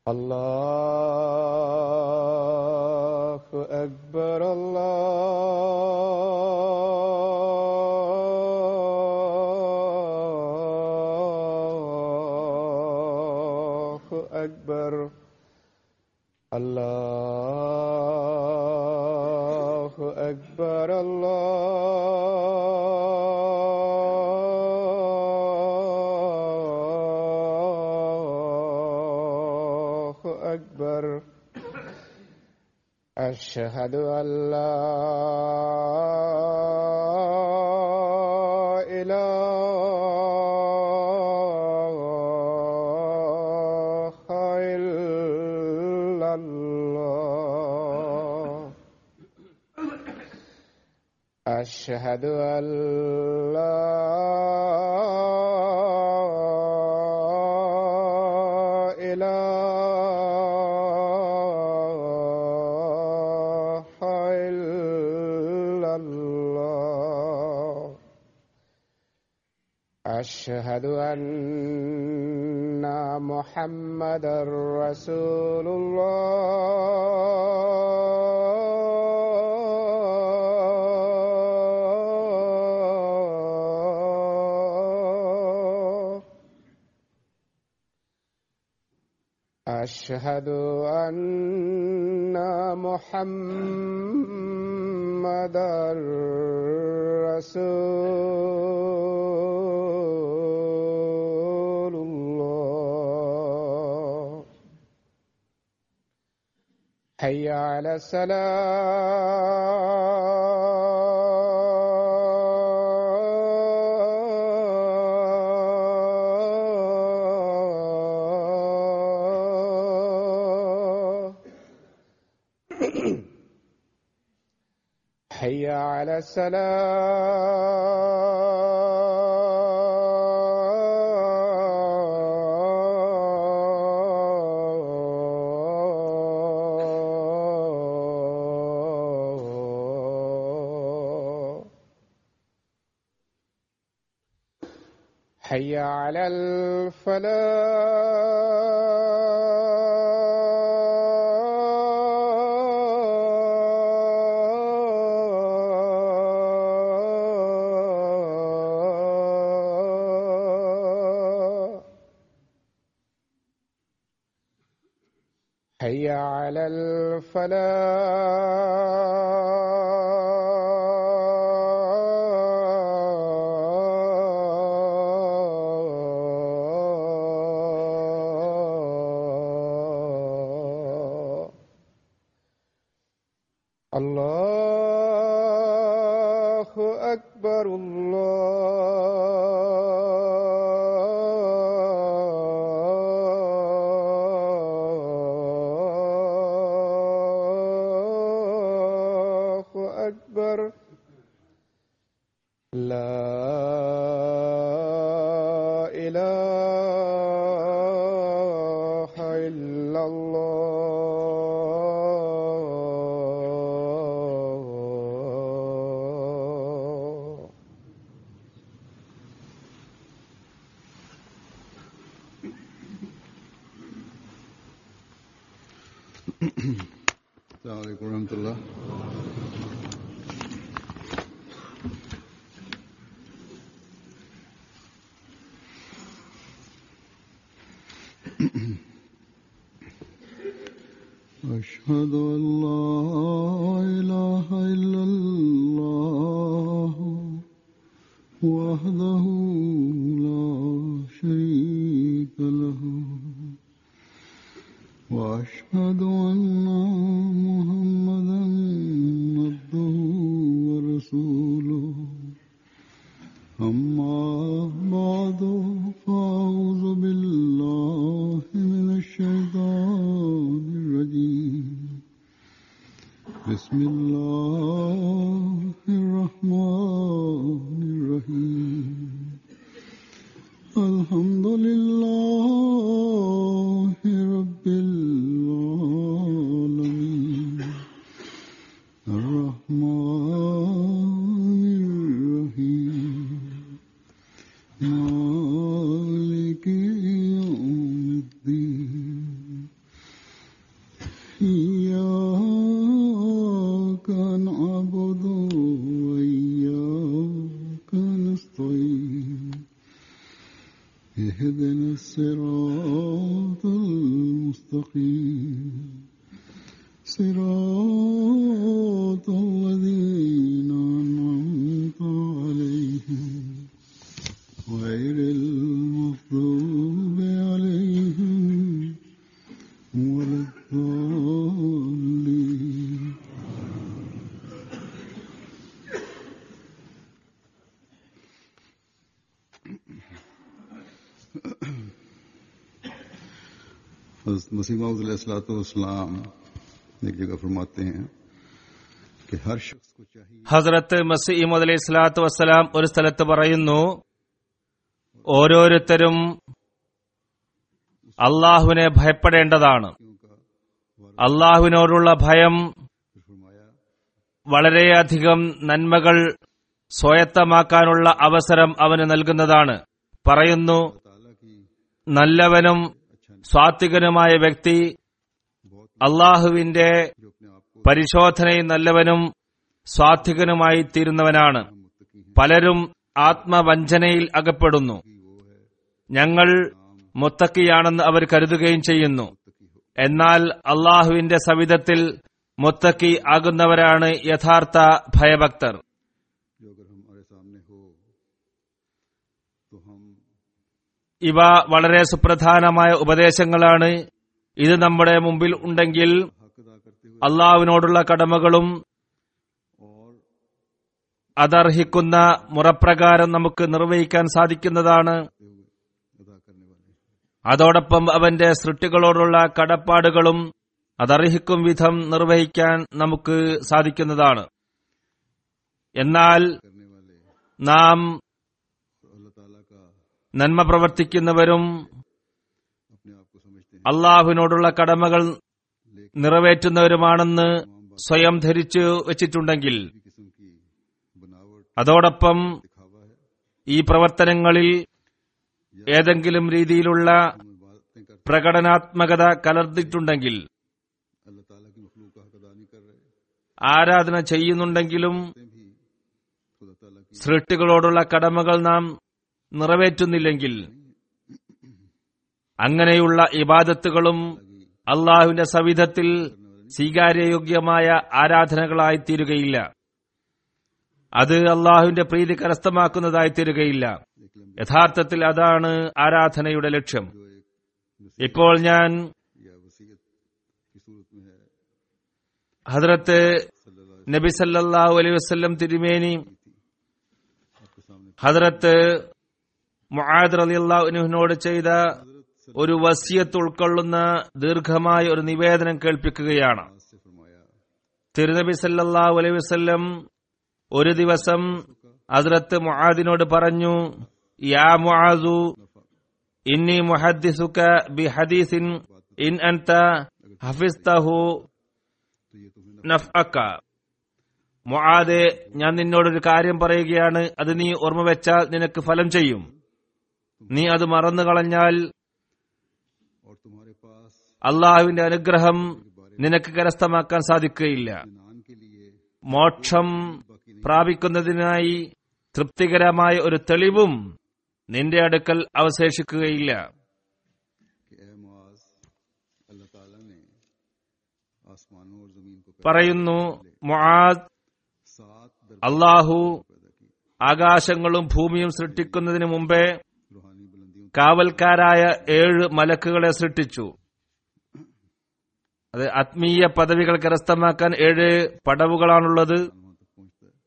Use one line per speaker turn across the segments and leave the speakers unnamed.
الله أكبر الله أكبر الله أكبر الله أكبر أشهد أن لا إله إلا الله أشهد أن لا إله إلا الله أشهد أن محمدا رسول الله أشهد أن محمدا رسول الله حي على السلام حي على السلام حي على الفلاح حي على الفلاح الله أكبر الله أكبر لا إله إلا الله
السلام عليكم ورحمة الله أشهد أن لا إله إلا الله وحده لا شريك له وأشهد أن محمدا عبده ورسوله أما بعد فأعوذ بالله من الشيطان الرجيم بسم الله الرحمن الرحيم الحمد لله رب العالمين الرحمن الرحيم مالك يوم الدين إياك نعبد وإياك نستعين اهدنا الصراط المستقيم صراط الذين أنعمت عليهم غير المغضوب عليهم ولا الضالين मसीह मसीम एक जगह फरमाते हैं कि हर शख्स को चाहिए
ഹസ്രത്ത് മസീമദ് അലൈഹി സ്വലാത്തു വസ്സലാം ഒരു സ്ഥലത്ത് പറയുന്നു ഓരോരുത്തരും അള്ളാഹുവിനെ ഭയപ്പെടേണ്ടതാണ് അള്ളാഹുവിനോടുള്ള ഭയം
फरमाया
വളരെയധികം നന്മകൾ സ്വായത്തമാക്കാനുള്ള അവസരം അവന് നൽകുന്നതാണ് പറയുന്നു
ताला की
നല്ലവനും സ്വാത്വികനുമായ വ്യക്തി അള്ളാഹുവിന്റെ
जो अपने आप को
പരിശോധനയിൽ നല്ലവനും സ്വാത്വികനുമായി തീരുന്നവനാണ് പലരും ആത്മവഞ്ചനയിൽ അകപ്പെടുന്നു ഞങ്ങൾ മുത്തക്കിയാണെന്ന് അവർ കരുതുകയും ചെയ്യുന്നു എന്നാൽ അള്ളാഹുവിന്റെ സവിധത്തിൽ മുത്തക്കി ആകുന്നവരാണ് യഥാർത്ഥ ഭയഭക്തർ
जो अगर हमारे सामने हो तो हम
ഇവ വളരെ സുപ്രധാനമായ ഉപദേശങ്ങളാണ് ഇത് നമ്മുടെ മുമ്പിൽ ഉണ്ടെങ്കിൽ
हक अदा करते हुए
അള്ളാഹുവിനോടുള്ള കടമകളും
और
അതർഹിക്കുന്ന മുറപ്രകാരം നമുക്ക് നിർവഹിക്കാൻ സാധിക്കുന്നതാണ്
अदा करने वाले
അതോടൊപ്പം അവന്റെ സൃഷ്ടികളോടുള്ള കടപ്പാടുകളും അതർഹിക്കും വിധം നിർവഹിക്കാൻ നമുക്ക് സാധിക്കുന്നതാണ് എന്നാൽ
करने वाले
നാം
और अल्लाह ताला का
നന്മ പ്രവർത്തിക്കുന്നവരും
अपने आप को समझते हैं
അള്ളാഹുവിനോടുള്ള കടമകൾ നിറവേറ്റുന്നവരുമാണെന്ന് സ്വയം ധരിച്ചു വച്ചിട്ടുണ്ടെങ്കിൽ
किसी किस्म की बनावट
അതോടൊപ്പം
दिखावा है
ഈ പ്രവർത്തനങ്ങളിൽ ഏതെങ്കിലും രീതിയിലുള്ള
हम बातें करते
പ്രകടനാത്മകത കലർന്നിട്ടുണ്ടെങ്കിൽ
अल्लाह ताला की मखलूक का हक अदा नहीं कर रहे
ആരാധന ചെയ്യുന്നുണ്ടെങ്കിലും
भी खुदा ताला की
സൃഷ്ടികളോടുള്ള കടമകൾ നാം നിറവേറ്റുന്നില്ലെങ്കിൽ അങ്ങനെയുള്ള ഇബാദത്തുകളും അള്ളാഹുവിന്റെ സവിധത്തിൽ സ്വീകാര്യയോഗ്യമായ ആരാധനകളായി തീരുകയില്ല അത് അള്ളാഹുവിന്റെ പ്രീതി കരസ്ഥമാക്കുന്നതായി തീരുകയില്ല യഥാർത്ഥത്തിൽ അതാണ് ആരാധനയുടെ ലക്ഷ്യം ഇപ്പോൾ ഞാൻ
या वसीयत की सूरत में है
ഹദ്രത്ത് നബി സല്ലല്ലാഹു അലൈഹി വസല്ലം തിരുമേനി
आपके सामने
ഹദ്രത്ത് മുആദ് റളിയല്ലാഹുവിനോട് ചെയ്ത ഒരു വസിയത്ത് ഉൾക്കൊള്ളുന്ന ദീർഘമായ ഒരു നിവേദനം കേൾപ്പിക്കുകയാണ്
आज से फरमाया
തിരുനബി സല്ലല്ലാഹു അലൈഹി വസല്ലം ഒരു ദിവസം ഹദ്രത്ത് മുആദിനോട് പറഞ്ഞു യാ മുആദു ഇന്നി മുഹദ്ദിസുക ബി ഹദീസിൻ ഇൻ അൻത ഹഫിസ്തഹു
तो ये तुम्हें
നഫ്അക മുആദെ ഞാൻ നിന്നോടൊരു കാര്യം പറയുകയാണ് അത് നീ ഓർമ്മ വെച്ചാൽ നിനക്ക് ഫലം ചെയ്യും നീ അത് മറന്നു കളഞ്ഞാൽ
और तुम्हारे पास
അള്ളാഹുവിന്റെ അനുഗ്രഹം നിനക്ക് കരസ്ഥമാക്കാൻ സാധിക്കുകയില്ല
नान के लिए
മോക്ഷം പ്രാപിക്കുന്നതിനായി തൃപ്തികരമായ ഒരു തെളിവും നിന്റെ അടുക്കൽ അവശേഷിക്കുകയില്ല
कि ए मुआज अल्लाह ताला ने आसमानों और जमीन को पैदा
പറയുന്നു മുആദ്
सात
അള്ളാഹു
पैदा की
ആകാശങ്ങളും ഭൂമിയും സൃഷ്ടിക്കുന്നതിന് മുമ്പേ
रूहानी बुलंदियों
കാവൽക്കാരായ ഏഴ് മലക്കുകളെ സൃഷ്ടിച്ചു അത് ആത്മീയ പദവികൾ കരസ്ഥമാക്കാൻ ഏഴ് പടവുകളാണുള്ളത്
वहां तक पहुंचता है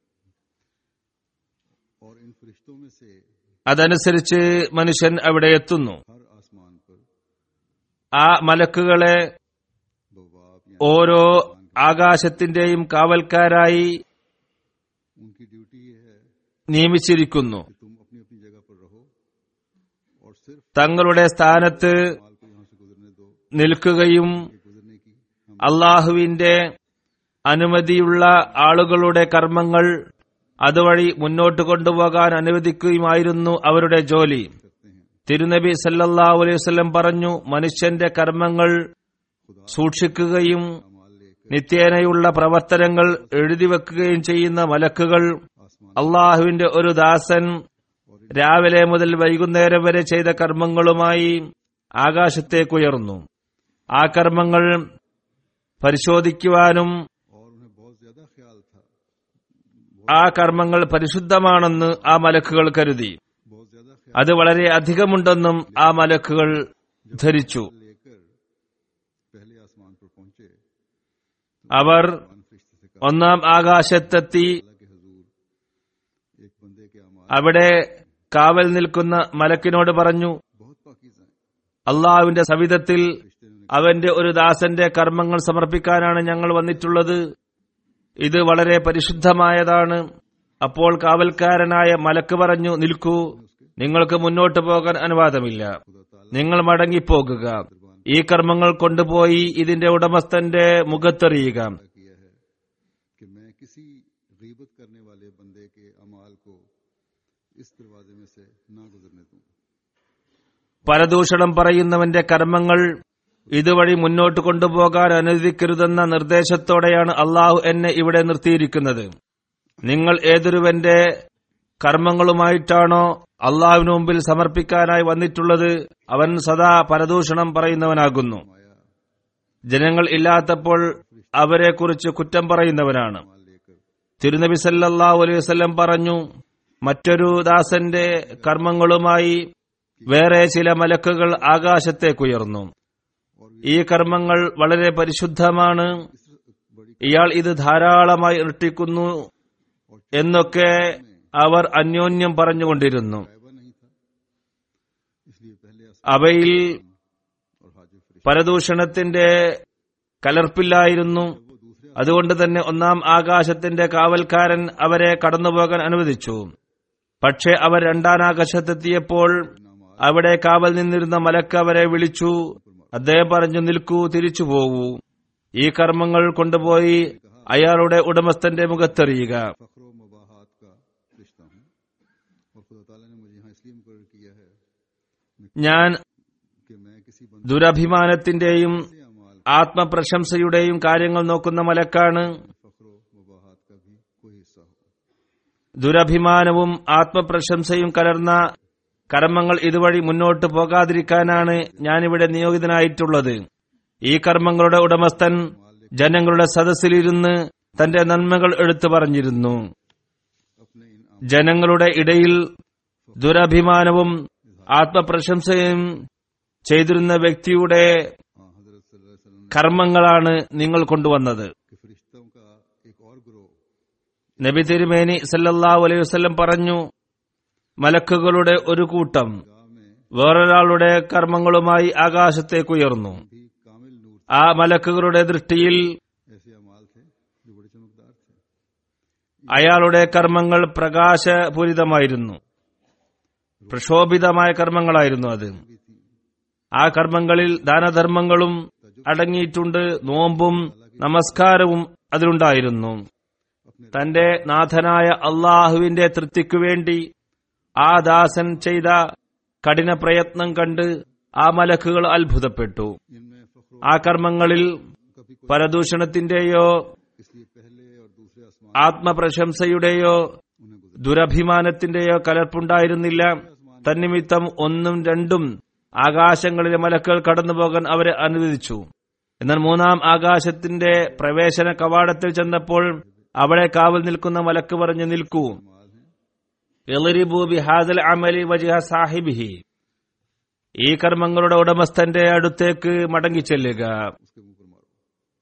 और इन फरिश्तों में से
അതനുസരിച്ച് മനുഷ്യൻ അവിടെ എത്തുന്നു
हर आसमान पर
ആ മലക്കുകളെ
बवाब या
ഓരോ ആകാശത്തിന്റെയും കാവൽക്കാരായി
उनकी ड्यूटी ये है
നിയമിച്ചിരിക്കുന്നു
कि तुम अपनी अपनी जगह पर रहो और सिर्फ
തങ്ങളുടെ സ്ഥാനത്ത്
माल को यहाँ से गुजरने दो
നിൽക്കുകയും
ये गुजरने की हम
അള്ളാഹുവിന്റെ അനുമതിയുള്ള ആളുകളുടെ കർമ്മങ്ങൾ അതുവഴി മുന്നോട്ട് കൊണ്ടുപോകാൻ അനുവദിക്കുകയുമായിരുന്നു അവരുടെ ജോലി
करते हैं
തിരുനബി സല്ലല്ലാഹു അലൈഹി വസല്ലം പറഞ്ഞു മനുഷ്യന്റെ കർമ്മങ്ങൾ സൂക്ഷിക്കുകയും നിത്യേനയുള്ള പ്രവർത്തനങ്ങൾ എഴുതിവെക്കുകയും ചെയ്യുന്ന മലക്കുകൾ അള്ളാഹുവിന്റെ ഒരു ദാസൻ രാവിലെ മുതൽ വൈകുന്നേരം വരെ ചെയ്ത കർമ്മങ്ങളുമായി ആകാശത്തേക്കുയർന്നു ആ കർമ്മങ്ങൾ പരിശോധിക്കുവാനും
और उन्हें बहुत ज्यादा ख्याल था
ആ കർമ്മങ്ങൾ പരിശുദ്ധമാണെന്ന് ആ മലക്കുകൾ കരുതി
बहुत ज्यादा ख्याल
അത് വളരെ അധികമുണ്ടെന്നും ആ മലക്കുകൾ ധരിച്ചു
लेकर पहले आसमान पर पहुंचे
അവർ
मान फरिश्ते से कहा
ഒന്നാം ആകാശത്തെത്തി
अल्लाह के हजूर एक बंदे के अमाल
അവിടെ കാവൽ നിൽക്കുന്ന മലക്കിനോട് പറഞ്ഞു
बहुत पाकिज़ हैं
അള്ളാഹുവിന്റെ സവിധത്തിൽ
फरिश्ते ने
അവന്റെ ഒരു ദാസന്റെ കർമ്മങ്ങൾ സമർപ്പിക്കാനാണ് ഞങ്ങൾ വന്നിട്ടുള്ളത് ഇത് വളരെ പരിശുദ്ധമായതാണ് അപ്പോൾ കാവൽക്കാരനായ മലക്ക് പറഞ്ഞു നിൽക്കൂ നിങ്ങൾക്ക് മുന്നോട്ട് പോകാൻ അനുവാദമില്ല നിങ്ങൾ മടങ്ങിപ്പോകുക ഈ കർമ്മങ്ങൾ കൊണ്ടുപോയി ഇതിന്റെ ഉടമസ്ഥന്റെ മുഖത്തെറിയുക
किया है कि मैं किसी गीबत करने वाले बंदे के अमाल को इस दरवाजे में से ना गुजरने दूं
പരദൂഷണം പറയുന്നവന്റെ കർമ്മങ്ങൾ ഇതുവഴി മുന്നോട്ട് കൊണ്ടുപോകാൻ അനുവദിക്കരുതെന്ന നിർദ്ദേശത്തോടെയാണ് അള്ളാഹു എന്നെ ഇവിടെ നിർത്തിയിരിക്കുന്നത് നിങ്ങൾ ഏതൊരുവന്റെ കർമ്മങ്ങളുമായിട്ടാണോ അള്ളാഹുവിന് മുമ്പിൽ സമർപ്പിക്കാനായി വന്നിട്ടുള്ളത് അവൻ സദാ പരദൂഷണം പറയുന്നവനാകുന്നു ജനങ്ങൾ ഇല്ലാത്തപ്പോൾ അവരെക്കുറിച്ച് കുറ്റം പറയുന്നവനാണ് തിരുനബി സല്ലല്ലാഹു അലൈഹി വസല്ലം പറഞ്ഞു മറ്റൊരു ദാസന്റെ കർമ്മങ്ങളുമായി വേറെ ചില മലക്കുകൾ ആകാശത്തേക്കുയർന്നു ഈ കർമ്മങ്ങൾ വളരെ പരിശുദ്ധമാണ് ഇയാൾ ഇത് ധാരാളമായി ഇരട്ടിക്കുന്നു എന്നൊക്കെ അവർ അന്യോന്യം പറഞ്ഞുകൊണ്ടിരുന്നു
ऐबा नहीं था इसलिए पहले आसमान
അവയിൽ
और हाजिर फरिश्ते
പരദൂഷണത്തിന്റെ കലർപ്പില്ലായിരുന്നു അതുകൊണ്ട് തന്നെ ഒന്നാം ആകാശത്തിന്റെ കാവൽക്കാരൻ അവരെ കടന്നുപോകാൻ അനുവദിച്ചു പക്ഷെ അവർ രണ്ടാം ആകാശത്തെത്തിയപ്പോൾ അവിടെ കാവൽ നിന്നിരുന്ന മലക്ക് അവരെ വിളിച്ചു അദ്ദേഹം പറഞ്ഞു നിൽക്കൂ തിരിച്ചു പോകൂ ഈ കർമ്മങ്ങൾ കൊണ്ടുപോയി അയാളുടെ ഉടമസ്ഥന്റെ മുഖത്തെറിയുക
फख्र मुबाहात का रिश्ता हूँ और खुदा ताला ने मुझे यहाँ इसलिए मुकर किया है
ഞാൻ
कि मैं किसी बंदे
ദുരഭിമാനത്തിന്റെയും
के अमाल
ആത്മപ്രശംസയുടെയും കാര്യങ്ങൾ നോക്കുന്ന മലക്കാണ്
फख्र मुबाहात का भी कोई हिस्सा हो
ദുരഭിമാനവും ആത്മപ്രശംസയും കലർന്ന കർമ്മങ്ങൾ ഇതുവഴി മുന്നോട്ട് പോകാതിരിക്കാനാണ് ഞാനിവിടെ നിയോഗിതനായിട്ടുള്ളത് ഈ കർമ്മങ്ങളുടെ ഉടമസ്ഥൻ ജനങ്ങളുടെ സദസ്സിലിരുന്ന് തന്റെ നന്മകൾ എടുത്തു പറഞ്ഞിരുന്നു
अपने इन
ജനങ്ങളുടെ ഇടയിൽ ദുരഭിമാനവും ആത്മപ്രശംസയും ചെയ്തിരുന്ന വ്യക്തിയുടെ
हाँ हजरत सल्लल्लाहु अलैहि वसल्लम
കർമ്മങ്ങളാണ് നിങ്ങൾ കൊണ്ടുവന്നത്
ने कि फरिश्तों का एक और ग्रोह
നബി തിരുമേനി സല്ലല്ലാഹു അലൈഹി വസല്ലം പറഞ്ഞു മലക്കുകളുടെ ഒരു കൂട്ടം
गाह में
വേറൊരാളുടെ കർമ്മങ്ങളുമായി ആകാശത്തേക്കുയർന്നു
भी कामिल नूर
ആ മലക്കുകളുടെ ദൃഷ്ടിയിൽ
ऐसे अमाल थे जो बड़े चमकदार थे
അയാളുടെ കർമ്മങ്ങൾ പ്രകാശപൂരിതമായിരുന്നു പ്രക്ഷോഭിതമായ കർമ്മങ്ങളായിരുന്നു അത് ആ കർമ്മങ്ങളിൽ ദാനധർമ്മങ്ങളും അടങ്ങിയിട്ടുണ്ട് നോമ്പും നമസ്കാരവും അതിലുണ്ടായിരുന്നു തന്റെ നാഥനായ അള്ളാഹുവിന്റെ തൃപ്തിക്കു വേണ്ടി ആ ദാസൻ ചെയ്ത കഠിന പ്രയത്നം കണ്ട് ആ മലക്കുകൾ അത്ഭുതപ്പെട്ടു
इनमें फख्र
ആ കർമ്മങ്ങളിൽ
कभी कोई
പരദൂഷണത്തിന്റെയോ
इसलिए पहले और दूसरे आसमान
ആത്മപ്രശംസയുടെയോ
उन्हें गुजर
ദുരഭിമാനത്തിന്റെയോ കലർപ്പുണ്ടായിരുന്നില്ല തന്നിമിത്തം ഒന്നും രണ്ടും ആകാശങ്ങളിലെ മലക്കൾ കടന്നുപോകാൻ അവരെ അനുവദിച്ചു എന്നാൽ മൂന്നാം ആകാശത്തിന്റെ പ്രവേശന കവാടത്തിൽ ചെന്നപ്പോൾ അവിടെ കാവൽ നിൽക്കുന്ന മലക്ക് പറഞ്ഞു നിൽക്കൂ എളിരിബു ബിഹാദൽ അമലി വജിഹ സാഹിബിഹി ഈ കർമ്മങ്ങളുടെ ഉടമസ്ഥന്റെ അടുത്തേക്ക് മടങ്ങിച്ചെല്ലുക
उसके मुंह पर मारो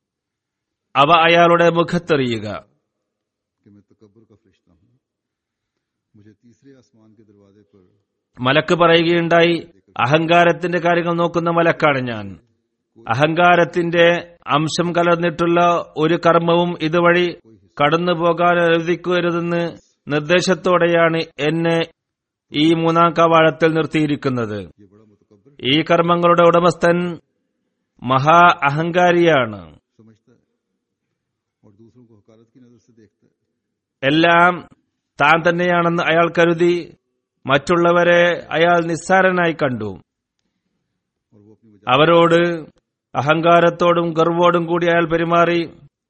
അവ അയാളുടെ മുഖത്തെറിയുക
कि मैं तकबर का फरिश्ता हूँ मुझे तीसरे आसमान के दरवाजे पर
മലക്ക് പറയുകയുണ്ടായി അഹങ്കാരത്തിന്റെ കാര്യങ്ങൾ നോക്കുന്ന മലക്കാണ് ഞാൻ അഹങ്കാരത്തിന്റെ അംശം കലർന്നിട്ടുള്ള ഒരു കർമ്മവും ഇതുവഴി കടന്നു പോകാൻ അനുവദിക്കരുതെന്ന് നിർദ്ദേശത്തോടെയാണ് എന്നെ ഈ മൂന്നാം കവാടത്തിൽ നിർത്തിയിരിക്കുന്നത്
ये बड़ा मुतकबर
ഈ കർമ്മങ്ങളുടെ ഉടമസ്ഥൻ മഹാ അഹങ്കാരിയാണ്
समझता है और दूसरों को हकारत की नजर से देखता है
എല്ലാം താൻ തന്നെയാണെന്ന് അയാൾ കരുതി മറ്റുള്ളവരെ അയാൾ നിസ്സാരനായി കണ്ടു
और वो अपनी वजह
അവരോട് അഹങ്കാരത്തോടും ഗർവോടും കൂടി അയാൾ പെരുമാറി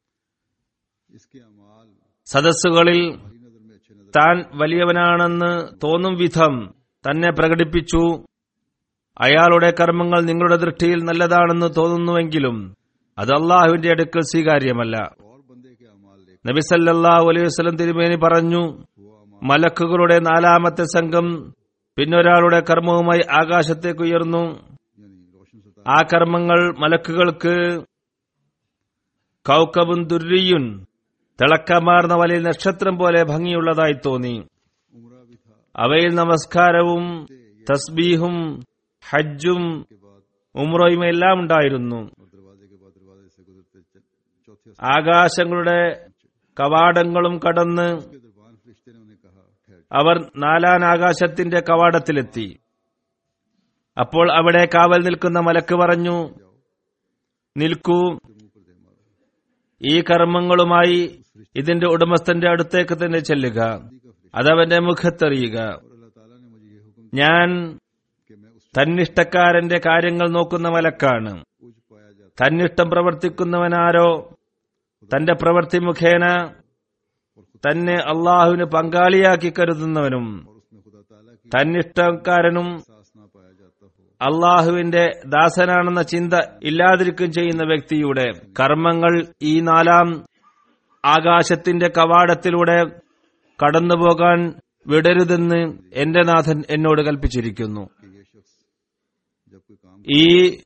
इसके अमाल
സദസ്സുകളിൽ
हमारी नजर में अच्छे नजर
താൻ വലിയവനാണെന്ന് തോന്നും വിധം തന്നെ പ്രകടിപ്പിച്ചു അയാളുടെ കർമ്മങ്ങൾ നിങ്ങളുടെ ദൃഷ്ടിയിൽ നല്ലതാണെന്ന് തോന്നുന്നുവെങ്കിലും അത് അള്ളാഹുവിന്റെ അടുക്കൽ സ്വീകാര്യമല്ല
और बंदे के अमाल लेकर
നബിസല്ലാഹു അലൈഹി വസ്ലം തിരുമേനി പറഞ്ഞു
वो अमाल
മലക്കുകളുടെ നാലാമത്തെ സംഘം പിന്നൊരാളുടെ കർമ്മവുമായി ആകാശത്തേക്ക് ഉയർന്നു
यानी रोशन सता
ആ കർമ്മങ്ങൾ മലക്കുകൾക്ക് കൗക്കബുൻ ദുര്രിയുൻ തിളക്കമാർന്ന വലിയ നക്ഷത്രം പോലെ ഭംഗിയുള്ളതായി തോന്നി
उमरा भी था
അവയിൽ നമസ്കാരവും തസ്ബീഹും ഹജ്ജും
के बाद
ഉമ്രയും എല്ലാം ഉണ്ടായിരുന്നു
और दरवाजे के बाद दरवाजे से गुजरते च- चौथे
ആകാശങ്ങളുടെ കവാടങ്ങളും കടന്ന്
के दरबान फरिश्ते ने उन्हें कहा ठहर
അവർ നാലാൻ ആകാശത്തിന്റെ കവാടത്തിലെത്തി അപ്പോൾ അവിടെ കാവൽ നിൽക്കുന്ന മലക്ക് പറഞ്ഞു നിൽക്കൂ
के मुंह पर दे मारो
ഈ കർമ്മങ്ങളുമായി ഇതിന്റെ ഉടമസ്ഥന്റെ അടുത്തേക്ക് തന്നെ ചെല്ലുക അതവന്റെ മുഖത്തെറിയുക
और अल्लाह ताला ने मुझे ये हुक्म
ഞാൻ
दिया कि मैं उस
തന്നിഷ്ടക്കാരന്റെ കാര്യങ്ങൾ നോക്കുന്ന മലക്കാണ്
उज पाया जाता
തന്നിഷ്ടം പ്രവർത്തിക്കുന്നവനാരോ തന്റെ പ്രവൃത്തി മുഖേന തന്നെ അള്ളാഹുവിന് പങ്കാളിയാക്കി കരുതുന്നവനും
और उसमें खुदा ताला की
തന്നിഷ്ടക്കാരനും
एहसास ना पाया जाता हो
അള്ളാഹുവിന്റെ ദാസനാണെന്ന ചിന്ത ഇല്ലാതിരിക്കും ചെയ്യുന്ന വ്യക്തിയുടെ കർമ്മങ്ങൾ ഈ നാലാം ആകാശത്തിന്റെ കവാടത്തിലൂടെ കടന്നുപോകാൻ വിടരുതെന്ന് എന്റെ നാഥൻ എന്നോട് കൽപ്പിച്ചിരിക്കുന്നു
कि ये शख्स जब कोई काम
ഈ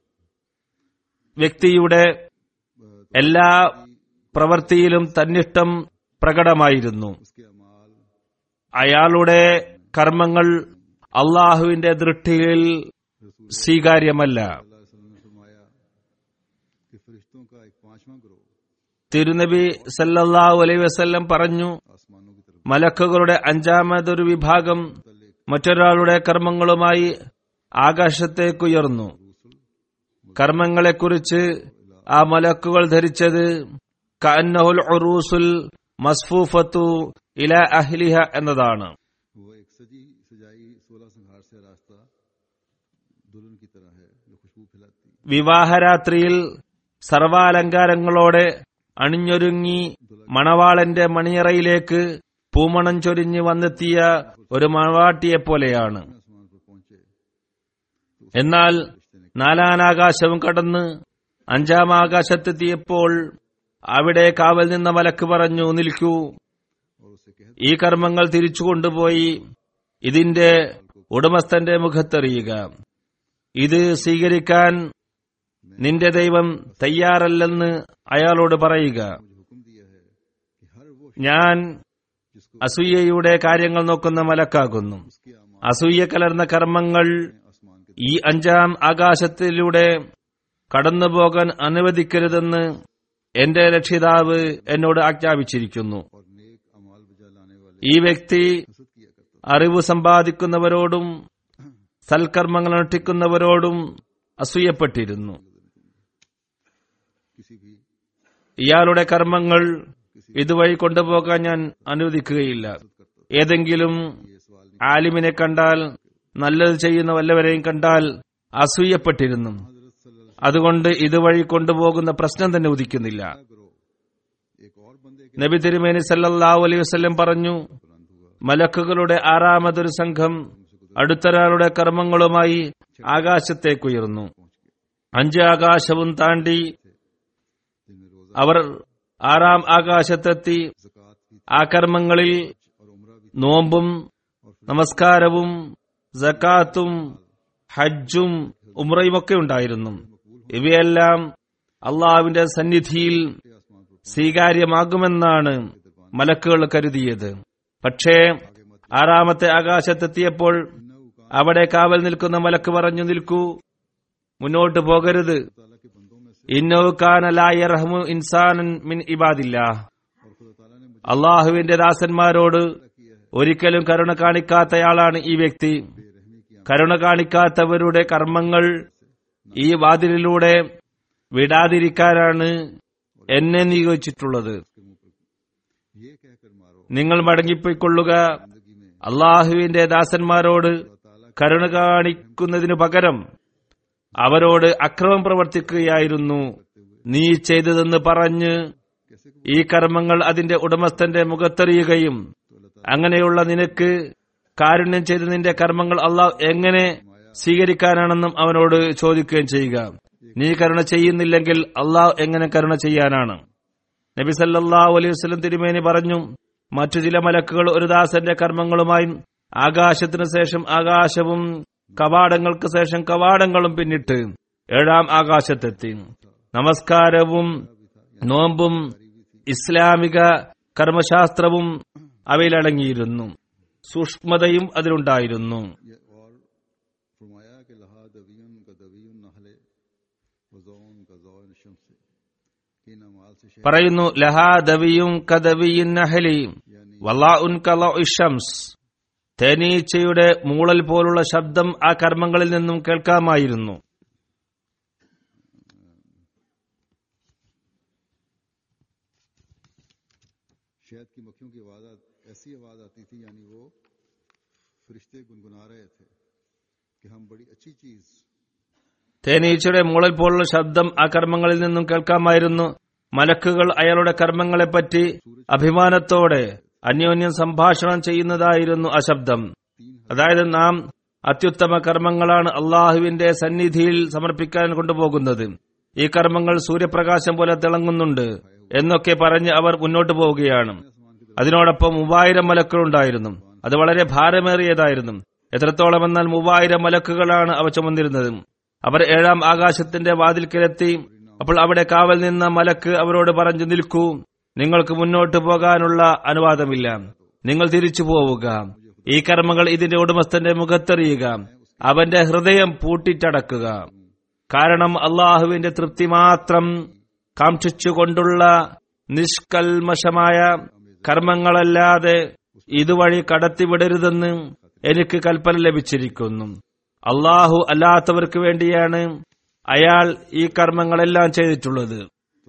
വ്യക്തിയുടെ എല്ലാ പ്രവൃത്തിയിലും തന്നിഷ്ടം പ്രകടമായിരുന്നു
उसके अमाल
അയാളുടെ കർമ്മങ്ങൾ അള്ളാഹുവിന്റെ ദൃഷ്ടിയിൽ സ്വീകാര്യമല്ല
अल्लाह वसल्लम ने फरमाया कि फरिश्तों का एक पांचवा ग्रोह
തിരുനബി സല്ലല്ലാഹു അലൈഹി വസല്ലം പറഞ്ഞു
आसमानों की तरफ
മലക്കുകളുടെ അഞ്ചാമതൊരു വിഭാഗം മറ്റൊരാളുടെ കർമ്മങ്ങളുമായി ആകാശത്തേക്കുയർന്നു കർമ്മങ്ങളെക്കുറിച്ച് ആ മലക്കുകൾ ധരിച്ചത് കന്നഹുൽ ഉറൂസുൽ മസ്ഫൂഫത്തു ഇല അഹ്ലിഹ എന്നതാണ്
वो एक सजी सजाई सोलह संहार से रास्ता दुल्हन की तरह है जो खुशबू फैलाती है
വിവാഹരാത്രിയിൽ സർവാലങ്കാരങ്ങളോടെ അണിഞ്ഞൊരുങ്ങി മണവാളന്റെ മണിയറയിലേക്ക് പൂമണം ചൊരിഞ്ഞ് വന്നെത്തിയ ഒരു മണവാട്ടിയെപ്പോലെയാണ്
आसमान पर पहुंचे
എന്നാൽ നാലാനാകാശവും കടന്ന് അഞ്ചാം ആകാശത്തെത്തിയപ്പോൾ അവിടെ കാവൽ നിന്ന മലക്ക് പറഞ്ഞു നിൽക്കൂ
और उसे कह
ഈ കർമ്മങ്ങൾ തിരിച്ചു കൊണ്ടുപോയി ഇതിന്റെ ഉടമസ്ഥന്റെ മുഖത്തെറിയുക ഇത് സ്വീകരിക്കാൻ നിന്റെ ദൈവം തയ്യാറല്ലെന്ന് അയാളോട് പറയുക
मुझे हुक्म दिया है कि हर वो
ഞാൻ
जिसको
അസൂയയുടെ കാര്യങ്ങൾ നോക്കുന്ന മലക്കാകുന്നു
उसके अमाल
അസൂയ കലർന്ന കർമ്മങ്ങൾ
आसमान के
ഈ അഞ്ചാം ആകാശത്തിലൂടെ കടന്നുപോകാൻ അനുവദിക്കരുതെന്ന് എന്റെ രക്ഷിതാവ് എന്നോട് ആജ്ഞാപിച്ചിരിക്കുന്നു
और नेक अमाल बजा लाने वाले
ഈ വ്യക്തി
हसद किया करता
അറിവ് സമ്പാദിക്കുന്നവരോടും സൽക്കർമ്മങ്ങൾ അനുഷ്ഠിക്കുന്നവരോടും അസൂയപ്പെട്ടിരുന്നു
किसी भी
ഇയാളുടെ കർമ്മങ്ങൾ ഇതുവഴി കൊണ്ടുപോകാൻ ഞാൻ അനുവദിക്കുകയില്ല ഏതെങ്കിലും
ये सवाल नहीं
ആലിമിനെ കണ്ടാൽ നല്ലത് ചെയ്യുന്ന വല്ലവരെയും കണ്ടാൽ അസൂയപ്പെട്ടിരുന്നു
हजरत सल्लल्लाहु
അതുകൊണ്ട് ഇതുവഴി കൊണ്ടുപോകുന്ന പ്രശ്നം തന്നെ ഉദിക്കുന്നില്ല
अलैहि ग्रोह एक और बंदे के
നബി തിരുമേനി സല്ലല്ലാഹു അലൈഹി വസല്ലം പറഞ്ഞു
बुलंद हुआ
മലക്കുകളുടെ ആറാമതൊരു സംഘം അടുത്തൊരാളുടെ കർമ്മങ്ങളുമായി ആകാശത്തേക്കുയർന്നു അഞ്ച് ആകാശവും താണ്ടി
जिनमें रोजा
അവർ ആറാം ആകാശത്തെത്തി
जक़ात की
ആ കർമ്മങ്ങളിൽ
और उम्रा भी
നോമ്പും നമസ്കാരവും ജക്കാത്തും ഹജ്ജും ഉമ്രയുമൊക്കെ ഉണ്ടായിരുന്നു ഇവയെല്ലാം അള്ളാഹുവിന്റെ സന്നിധിയിൽ
आसमान पर
സ്വീകാര്യമാകുമെന്നാണ് മലക്കുകൾ കരുതിയത് പക്ഷേ ആറാമത്തെ ആകാശത്തെത്തിയപ്പോൾ അവിടെ കാവൽ നിൽക്കുന്ന മലക്ക് പറഞ്ഞു നിൽക്കൂ മുന്നോട്ട് പോകരുത്
ताला के बंदों में से
ഇന്നോക്കാനലായർഹമു ഇൻസാനൻ മിൻ ഇബാദില്ല
और खुदा ताला ने मुझे
അള്ളാഹുവിന്റെ ദാസന്മാരോട് ഒരിക്കലും കരുണ കാണിക്കാത്തയാളാണ് ഈ വ്യക്തി
बेरहमी की
കരുണ കാണിക്കാത്തവരുടെ കർമ്മങ്ങൾ ഈ വാതിലിലൂടെ വിടാതിരിക്കാനാണ് എന്നെ നിയോഗിച്ചിട്ടുള്ളത്
के मुंह पर ये कहकर मारो
നിങ്ങൾ മടങ്ങിപ്പോയിക്കൊള്ളുക
जिंदगी में
അള്ളാഹുവിന്റെ ദാസന്മാരോട് കരുണ കാണിക്കുന്നതിനു പകരം അവരോട് അക്രമം പ്രവർത്തിക്കുകയായിരുന്നു നീ ചെയ്തതെന്ന് പറഞ്ഞ് ഈ കർമ്മങ്ങൾ അതിന്റെ ഉടമസ്ഥന്റെ മുഖത്തെറിയുകയും അങ്ങനെയുള്ള നിനക്ക് കാരുണ്യം ചെയ്ത നിന്റെ കർമ്മങ്ങൾ അള്ളാഹ് എങ്ങനെ സ്വീകരിക്കാനാണെന്നും അവനോട് ചോദിക്കുകയും ചെയ്യുക നീ കരുണ ചെയ്യുന്നില്ലെങ്കിൽ അള്ളാഹ് എങ്ങനെ കരുണ ചെയ്യാനാണ് നബി സല്ലല്ലാഹു അലൈഹി വസല്ലം തിരുമേനി പറഞ്ഞു മറ്റു ചില മലക്കുകൾ ഒരു ദാസന്റെ കർമ്മങ്ങളുമായി ആകാശത്തിന് ശേഷം ആകാശവും കവാടങ്ങൾക്ക് ശേഷം കവാടങ്ങളും പിന്നിട്ട് ഏഴാം ആകാശത്തെത്തി നമസ്കാരവും നോമ്പും ഇസ്ലാമിക കർമ്മശാസ്ത്രവും അവയിലടങ്ങിയിരുന്നു സൂക്ഷ്മതയും അതിലുണ്ടായിരുന്നു
ये और फरमाया कि लहा दवियन का दवियन नहले वजौन का जौन शम्स इन अमाल से शहर
പറയുന്നു ലഹാ ദവിയും കദവിയും നഹലി വല്ലാ ഉൻ ഷംസ് തേനീച്ചയുടെ മൂളൽ പോലുള്ള ശബ്ദം ആ കർമ്മങ്ങളിൽ നിന്നും കേൾക്കാമായിരുന്നു
शहद की मक्खियों की आवाज आ- ऐसी आवाज आती थी यानी वो फरिश्ते गुनगुना रहे थे कि हम बड़ी अच्छी चीज
തേനീച്ചയുടെ മൂളൽ പോലുള്ള ശബ്ദം ആ കർമ്മങ്ങളിൽ നിന്നും കേൾക്കാമായിരുന്നു മലക്കുകൾ അയാളുടെ കർമ്മങ്ങളെപ്പറ്റി അഭിമാനത്തോടെ അന്യോന്യം സംഭാഷണം ചെയ്യുന്നതായിരുന്നു ആ ശബ്ദം അതായത് നാം അത്യുത്തമ കർമ്മങ്ങളാണ് അള്ളാഹുവിന്റെ സന്നിധിയിൽ സമർപ്പിക്കാൻ കൊണ്ടുപോകുന്നത് ഈ കർമ്മങ്ങൾ സൂര്യപ്രകാശം പോലെ തിളങ്ങുന്നുണ്ട് എന്നൊക്കെ പറഞ്ഞ് അവർ മുന്നോട്ട് പോവുകയാണ് അതിനോടൊപ്പം മൂവായിരം മലക്കുകളുണ്ടായിരുന്നു അത് വളരെ ഭാരമേറിയതായിരുന്നു എത്രത്തോളം എന്നാൽ മൂവായിരം മലക്കുകളാണ് അവ ചുമന്നിരുന്നത് അവർ ഏഴാം ആകാശത്തിന്റെ വാതിൽക്കിലെത്തി അപ്പോൾ അവിടെ കാവൽ നിന്ന മലക്ക് അവരോട് പറഞ്ഞു നിൽക്കൂ നിങ്ങൾക്ക് മുന്നോട്ട് പോകാനുള്ള അനുവാദമില്ല നിങ്ങൾ തിരിച്ചു പോവുക ഈ കർമ്മങ്ങൾ ഇതിന്റെ ഉടമസ്ഥന്റെ മുഖത്തെറിയുക അവന്റെ ഹൃദയം പൂട്ടിച്ചടക്കുക കാരണം അള്ളാഹുവിന്റെ തൃപ്തി മാത്രം കാക്ഷിച്ചുകൊണ്ടുള്ള നിഷ്കൽമഷമായ കർമ്മങ്ങളല്ലാതെ ഇതുവഴി കടത്തിവിടരുതെന്ന് എനിക്ക് കൽപ്പന ലഭിച്ചിരിക്കുന്നു അള്ളാഹു അല്ലാത്തവർക്ക് വേണ്ടിയാണ് അയാൾ ഈ കർമ്മങ്ങളെല്ലാം ചെയ്തിട്ടുള്ളത്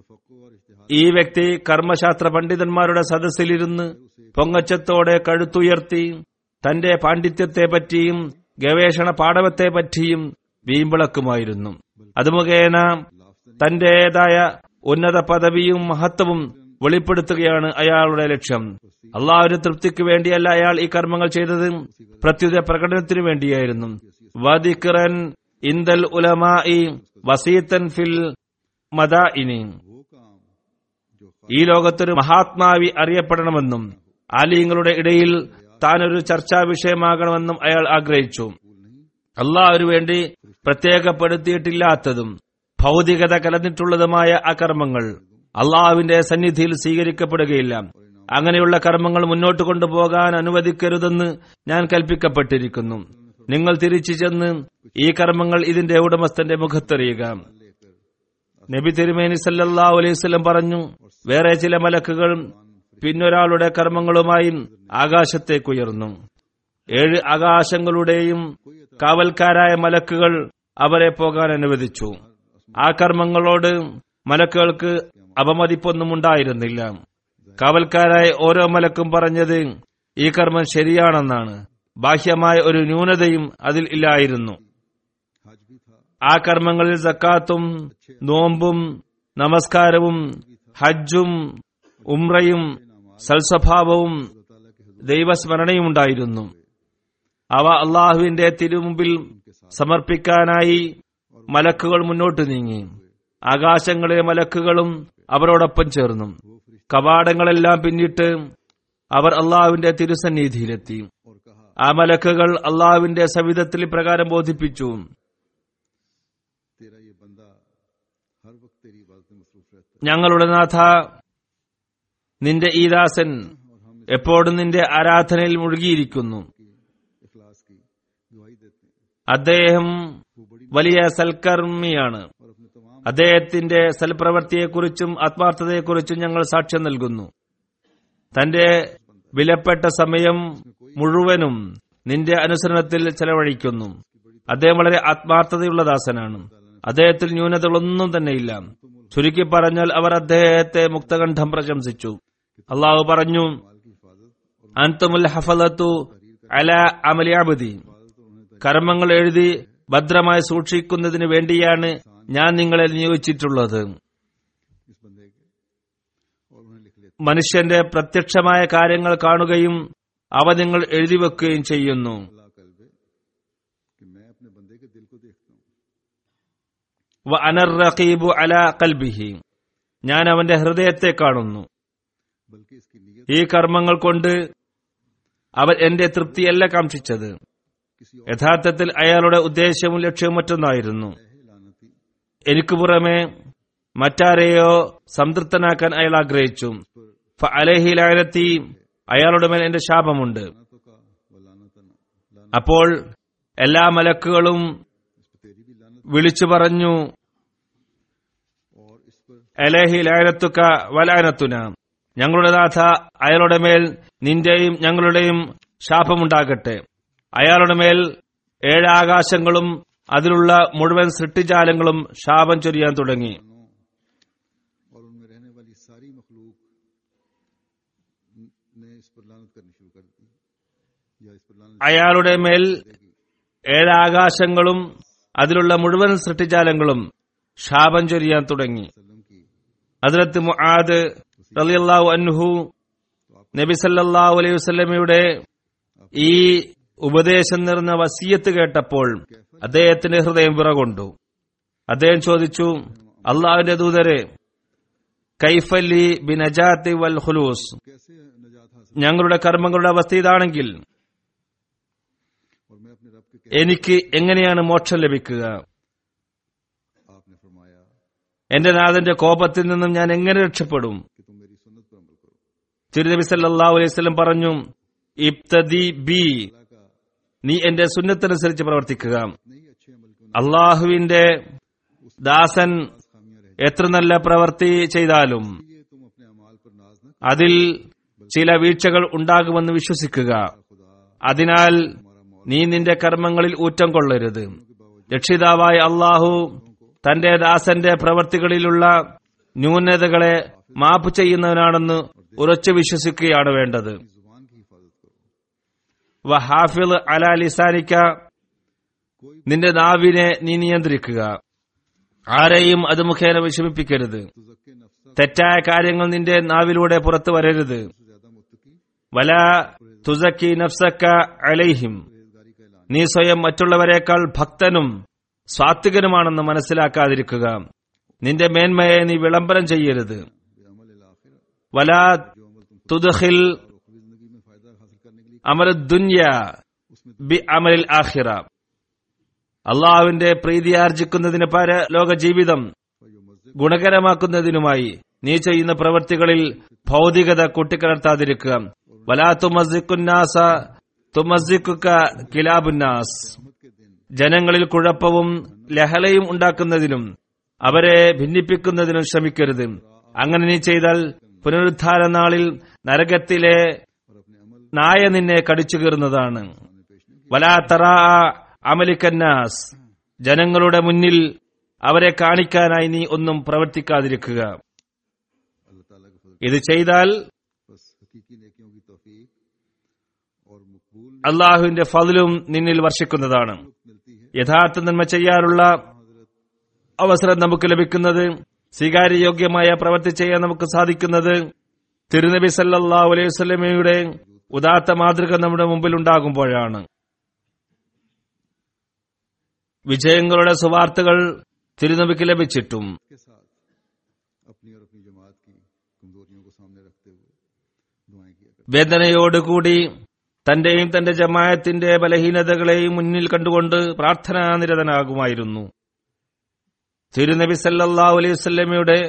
ഈ വ്യക്തി കർമ്മശാസ്ത്ര പണ്ഡിതന്മാരുടെ സദസ്സിലിരുന്ന് പൊങ്ങച്ചത്തോടെ കഴുത്തുയർത്തി തന്റെ പാണ്ഡിത്യത്തെ പറ്റിയും ഗവേഷണ പാഠവത്തെ പറ്റിയും വീമ്പിളക്കുമായിരുന്നു അത് മുഖേന തന്റേതായ ഉന്നത പദവിയും മഹത്വവും വെളിപ്പെടുത്തുകയാണ് അയാളുടെ ലക്ഷ്യം അള്ളാഹുവിന്റെ തൃപ്തിക്ക് വേണ്ടിയല്ല അയാൾ ഈ കർമ്മങ്ങൾ ചെയ്തത് പ്രത്യുത പ്രകടനത്തിനു വേണ്ടിയായിരുന്നു വദിക്റൻ ഇന്ദൽ ഉലമായി വസീത്തൻ ഫിൽ മദാഇനി
वो काम जो
ഈ ലോകത്തൊരു മഹാത്മാവി അറിയപ്പെടണമെന്നും ആലിയങ്ങളുടെ ഇടയിൽ താനൊരു ചർച്ചാ വിഷയമാകണമെന്നും അയാൾ ആഗ്രഹിച്ചു അള്ളാഹുവിനു വേണ്ടി പ്രത്യേകപ്പെടുത്തിയിട്ടില്ലാത്തതും ഭൗതികത കലർന്നിട്ടുള്ളതുമായ ആ കർമ്മങ്ങൾ അള്ളാഹുവിന്റെ സന്നിധിയിൽ സ്വീകരിക്കപ്പെടുകയില്ല അങ്ങനെയുള്ള കർമ്മങ്ങൾ മുന്നോട്ട് കൊണ്ടുപോകാൻ അനുവദിക്കരുതെന്ന് ഞാൻ കൽപ്പിക്കപ്പെട്ടിരിക്കുന്നു നിങ്ങൾ തിരിച്ചു ചെന്ന് ഈ കർമ്മങ്ങൾ ഇതിന്റെ ഉടമസ്ഥന്റെ മുഖത്തെറിയുക നബി തിരുമേനി സല്ലല്ലാഹു അലൈഹി വസല്ലം പറഞ്ഞു വേറെ ചില മലക്കുകൾ പിന്നൊരാളുടെ കർമ്മങ്ങളുമായി ആകാശത്തേക്കുയർന്നു ഏഴ് ആകാശങ്ങളുടെയും കാവൽക്കാരായ മലക്കുകൾ അവരെ പോകാൻ അനുവദിച്ചു ആ കർമ്മങ്ങളോട് മലക്കുകൾക്ക് അപമതിപ്പൊന്നും ഉണ്ടായിരുന്നില്ല കാവൽക്കാരായ ഓരോ മലക്കും പറഞ്ഞത് ഈ കർമ്മം ശരിയാണെന്നാണ് ബാഹ്യമായ ഒരു ന്യൂനതയും അതിൽ ഇല്ലായിരുന്നു
हज भी था
ആ കർമ്മങ്ങളിൽ സക്കാത്തും നോമ്പും നമസ്കാരവും ഹജ്ജും ഉംറയും സൽസ്വഭാവവും ദൈവസ്മരണയും ഉണ്ടായിരുന്നു അവ അള്ളാഹുവിന്റെ തിരുമുമ്പിൽ സമർപ്പിക്കാനായി മലക്കുകൾ മുന്നോട്ട് നീങ്ങി ആകാശങ്ങളിലെ മലക്കുകളും അവരോടൊപ്പം ചേർന്നു കവാടങ്ങളെല്ലാം പിന്നിട്ട് അവർ അള്ളാഹുവിന്റെ തിരുസന്നിധിയിലെത്തി
और कहा
ആ മലക്കുകൾ അള്ളാഹുവിന്റെ സവിധത്തിൽ പ്രകാരം ബോധിപ്പിച്ചു
तेरा ये बंदा हर वक्त तेरी इबादत में मसरूफ रहता
ഞങ്ങളുടെ നാഥ നിന്റെ ഈ ദാസൻ എപ്പോഴും നിന്റെ ആരാധനയിൽ മുഴുകിയിരിക്കുന്നു
है इखलास की गवाही देते हैं
അദ്ദേഹം വലിയ സൽക്കർമ്മിയാണ്
और अपने तमाम
അദ്ദേഹത്തിന്റെ സൽപ്രവൃത്തിയെക്കുറിച്ചും ആത്മാർത്ഥതയെക്കുറിച്ചും ഞങ്ങൾ സാക്ഷ്യം നൽകുന്നു തന്റെ വിലപ്പെട്ട സമയം മുഴുവനും നിന്റെ അനുസരണത്തിൽ ചെലവഴിക്കുന്നു അദ്ദേഹം വളരെ ആത്മാർത്ഥതയുള്ള ദാസനാണ് അദ്ദേഹത്തിൽ ന്യൂനതകളൊന്നും തന്നെയില്ല ചുരുക്കി പറഞ്ഞാൽ അവർ അദ്ദേഹത്തെ മുക്തകണ്ഠം പ്രശംസിച്ചു അള്ളാഹു പറഞ്ഞു അൻതുമുൽ ഹഫലത്തു അല അമലിയാബുദി കർമ്മങ്ങൾ എഴുതി ഭദ്രമായി സൂക്ഷിക്കുന്നതിന് വേണ്ടിയാണ് ഞാൻ നിങ്ങളെ നിയോഗിച്ചിട്ടുള്ളത്
इस बंदे के और उन्हें लिख लेते
മനുഷ്യന്റെ പ്രത്യക്ഷമായ കാര്യങ്ങൾ കാണുകയും അവ നിങ്ങൾ എഴുതി വെക്കുകയും ചെയ്യുന്നു
अल्लाह कल्बे कि मैं अपने बंदे के दिल को देखता हूँ
വ അനർ റഖീബു അല കൽബിഹി ഞാൻ അവന്റെ ഹൃദയത്തെ കാണുന്നു
बल्कि इसकी नीयत
ഈ കർമ്മങ്ങൾ കൊണ്ട് അവൻ എന്റെ തൃപ്തിയല്ല കാക്ഷിച്ചത്
किसी और
യഥാർത്ഥത്തിൽ അയാളുടെ ഉദ്ദേശവും ലക്ഷ്യവും മറ്റൊന്നായിരുന്നു
है लानती
എനിക്ക് പുറമെ മറ്റാരെയോ സംതൃപ്തനാക്കാൻ അയാൾ ആഗ്രഹിച്ചു ഫ അലഹി ലായനത്തി അയാളുടെ മേൽ എന്റെ ശാപമുണ്ട്
लानतों का व लानतन लानत
അപ്പോൾ എല്ലാ മലക്കുകളും
इस पर तेरी भी लानत
വിളിച്ചു പറഞ്ഞു
और इस पर
അലഹി ലായനത്തുക വലാനത്തുന ഞങ്ങളുടെ നാഥ അയാളുടെ മേൽ നിന്റെയും ഞങ്ങളുടെയും ശാപമുണ്ടാകട്ടെ അയാളുടെ മേൽ ഏഴ് ആകാശങ്ങളും അതിലുള്ള മുഴുവൻ സൃഷ്ടിജാലങ്ങളും ശാപം ചൊരിയാൻ തുടങ്ങി
जानों और उनमें रहने वाली सारी मखलूक ने इस पर लानत करनी शुरू कर दी या इस पर लानत
അയാളുടെ മേൽ
देगी
ഏഴ് ആകാശങ്ങളും അതിലുള്ള മുഴുവൻ സൃഷ്ടിജാലങ്ങളും ശാപം ചൊരിയാൻ തുടങ്ങി
वसल्लम की
അതിലത്ത് മുആദ് റളിയല്ലാഹു അൻഹു നബി സല്ലല്ലാഹു അലൈഹി വസല്ലമയുടെ ഈ ഉപദേശം നിറഞ്ഞ വസീയത്ത് കേട്ടപ്പോൾ അദ്ദേഹത്തിന്റെ ഹൃദയം വിറകൊണ്ടു അദ്ദേഹം ചോദിച്ചു അള്ളാഹുവിന്റെ ദൂതരെ കൈഫല്ലി ബിനജാത്തി വൽ ഖുലൂസ്
कैसे नजात हासिल
ഞങ്ങളുടെ കർമ്മങ്ങളുടെ അവസ്ഥ ഇതാണെങ്കിൽ
और मैं अपने रब के
എനിക്ക് എങ്ങനെയാണ് മോക്ഷം ലഭിക്കുക
आपने फरमाया
എന്റെ നാഥന്റെ കോപത്തിൽ നിന്നും ഞാൻ എങ്ങനെ രക്ഷപ്പെടും
कि तुम मेरी सुन्नत पर अमल करो
തിരുനബി സല്ലല്ലാഹു അലൈഹി വസല്ലം പറഞ്ഞു ഇബ്തദി ബി
अल्लाह का
നീ എന്റെ സുന്നത്തനുസരിച്ച് പ്രവർത്തിക്കുക
नहीं अच्छे अमल क्यों
അള്ളാഹുവിന്റെ ദാസൻ
खामियां रह
എത്ര നല്ല പ്രവൃത്തി ചെയ്താലും
ये तुम अपने अमाल पर नाज न
അതിൽ ചില വീഴ്ചകൾ ഉണ്ടാകുമെന്ന് വിശ്വസിക്കുക
खुदा
അതിനാൽ നീ നിന്റെ കർമ്മങ്ങളിൽ ഊറ്റം കൊള്ളരുത് രക്ഷിതാവായ അള്ളാഹു തന്റെ ദാസന്റെ പ്രവൃത്തികളിലുള്ള ന്യൂനതകളെ മാപ്പ് ചെയ്യുന്നവനാണെന്ന് ഉറച്ചു വിശ്വസിക്കുകയാണ് വേണ്ടത്
जुबान की हिफाजत करो
വഹാഫിൽ അലാ ലിസാനിക്ക നിന്റെ നാവിനെ നീ നിയന്ത്രിക്കുക ആരെയും അത് മുഖേന വിഷമിപ്പിക്കരുത്
तुजक्के नफ्सा
തെറ്റായ കാര്യങ്ങൾ നിന്റെ നാവിലൂടെ പുറത്തു വരരുത്
से ज्यादा मुत्तकी
വല തുസക്കി നഫ്സക്ക അലൈഹിം
परहेजगारी का ऐलान
നീ സ്വയം മറ്റുള്ളവരെക്കാൾ ഭക്തനും സ്വാത്വികനുമാണെന്ന് മനസ്സിലാക്കാതിരിക്കുക നിന്റെ മേന്മയെ നീ വിളംബരം ചെയ്യരുത്
बेअमल आखिर
വല
जो अमल तुम
തുദ്ഖിൽ
और उखवी जिंदगी में फायदा हासिल करने के लिए
അമൽ ദുന്യ ബി അമലിൽ ആഖിറ അള്ളാഹുവിന്റെ പ്രീതിയാർജിക്കുന്നതിന് പര ലോക ജീവിതം
यो मस्जिद
ഗുണകരമാക്കുന്നതിനുമായി നീ ചെയ്യുന്ന പ്രവൃത്തികളിൽ ഭൗതികത കൂട്ടിക്കലർത്താതിരിക്കുക വലാ തുമസിക്കുന്നാസ തുമസിക്കുക കിലാബുന്നാസ്
रहमत के दिन
ജനങ്ങളിൽ കുഴപ്പവും ലഹളയും ഉണ്ടാക്കുന്നതിനും അവരെ ഭിന്നിപ്പിക്കുന്നതിനും ശ്രമിക്കരുത് അങ്ങനെ നീ ചെയ്താൽ പുനരുദ്ധാര നാളിൽ നരകത്തിലെ
और अपने अमल
നായ നിന്നെ കടിച്ചു കീറുന്നതാണ്
सामने पेश नहीं
വലാ തറാ അമലിക്കന്നാസ് ജനങ്ങളുടെ മുന്നിൽ അവരെ കാണിക്കാനായി നീ ഒന്നും പ്രവർത്തിക്കാതിരിക്കുക
किया अल्लाह ताला के फजल
ഇത് ചെയ്താൽ
बस हकीकी नेकियों की तौफीक और मकबूल
അള്ളാഹുവിന്റെ ഫതിലും നിന്നിൽ വർഷിക്കുന്നതാണ്
मिलती है
യഥാർത്ഥ നന്മ ചെയ്യാനുള്ള അവസരം നമുക്ക് ലഭിക്കുന്നത് സ്വീകാര്യയോഗ്യമായ പ്രവൃത്തി ചെയ്യാൻ നമുക്ക് സാധിക്കുന്നത് തിരുനബി സല്ലല്ലാഹു അലൈഹി വസല്ലമയുടെ ഉദാത്ത മാതൃക നമ്മുടെ മുമ്പിൽ ഉണ്ടാകുമ്പോഴാണ് വിജയങ്ങളുടെ സുവാർത്തകൾ തിരുനബിക്ക് ലഭിച്ചിട്ടും
के साथ अपनी और अपनी जमात की कमजोरियों को सामने रखते हुए दुआएं किया करते
വേദനയോടുകൂടി തന്റെയും തന്റെ ജമായത്തിന്റെ ബലഹീനതകളെയും മുന്നിൽ കണ്ടുകൊണ്ട് പ്രാർത്ഥനാനിരതനാകുമായിരുന്നു തിരുനബി സല്ലല്ലാഹു അലൈഹി വസല്ലമയുടെ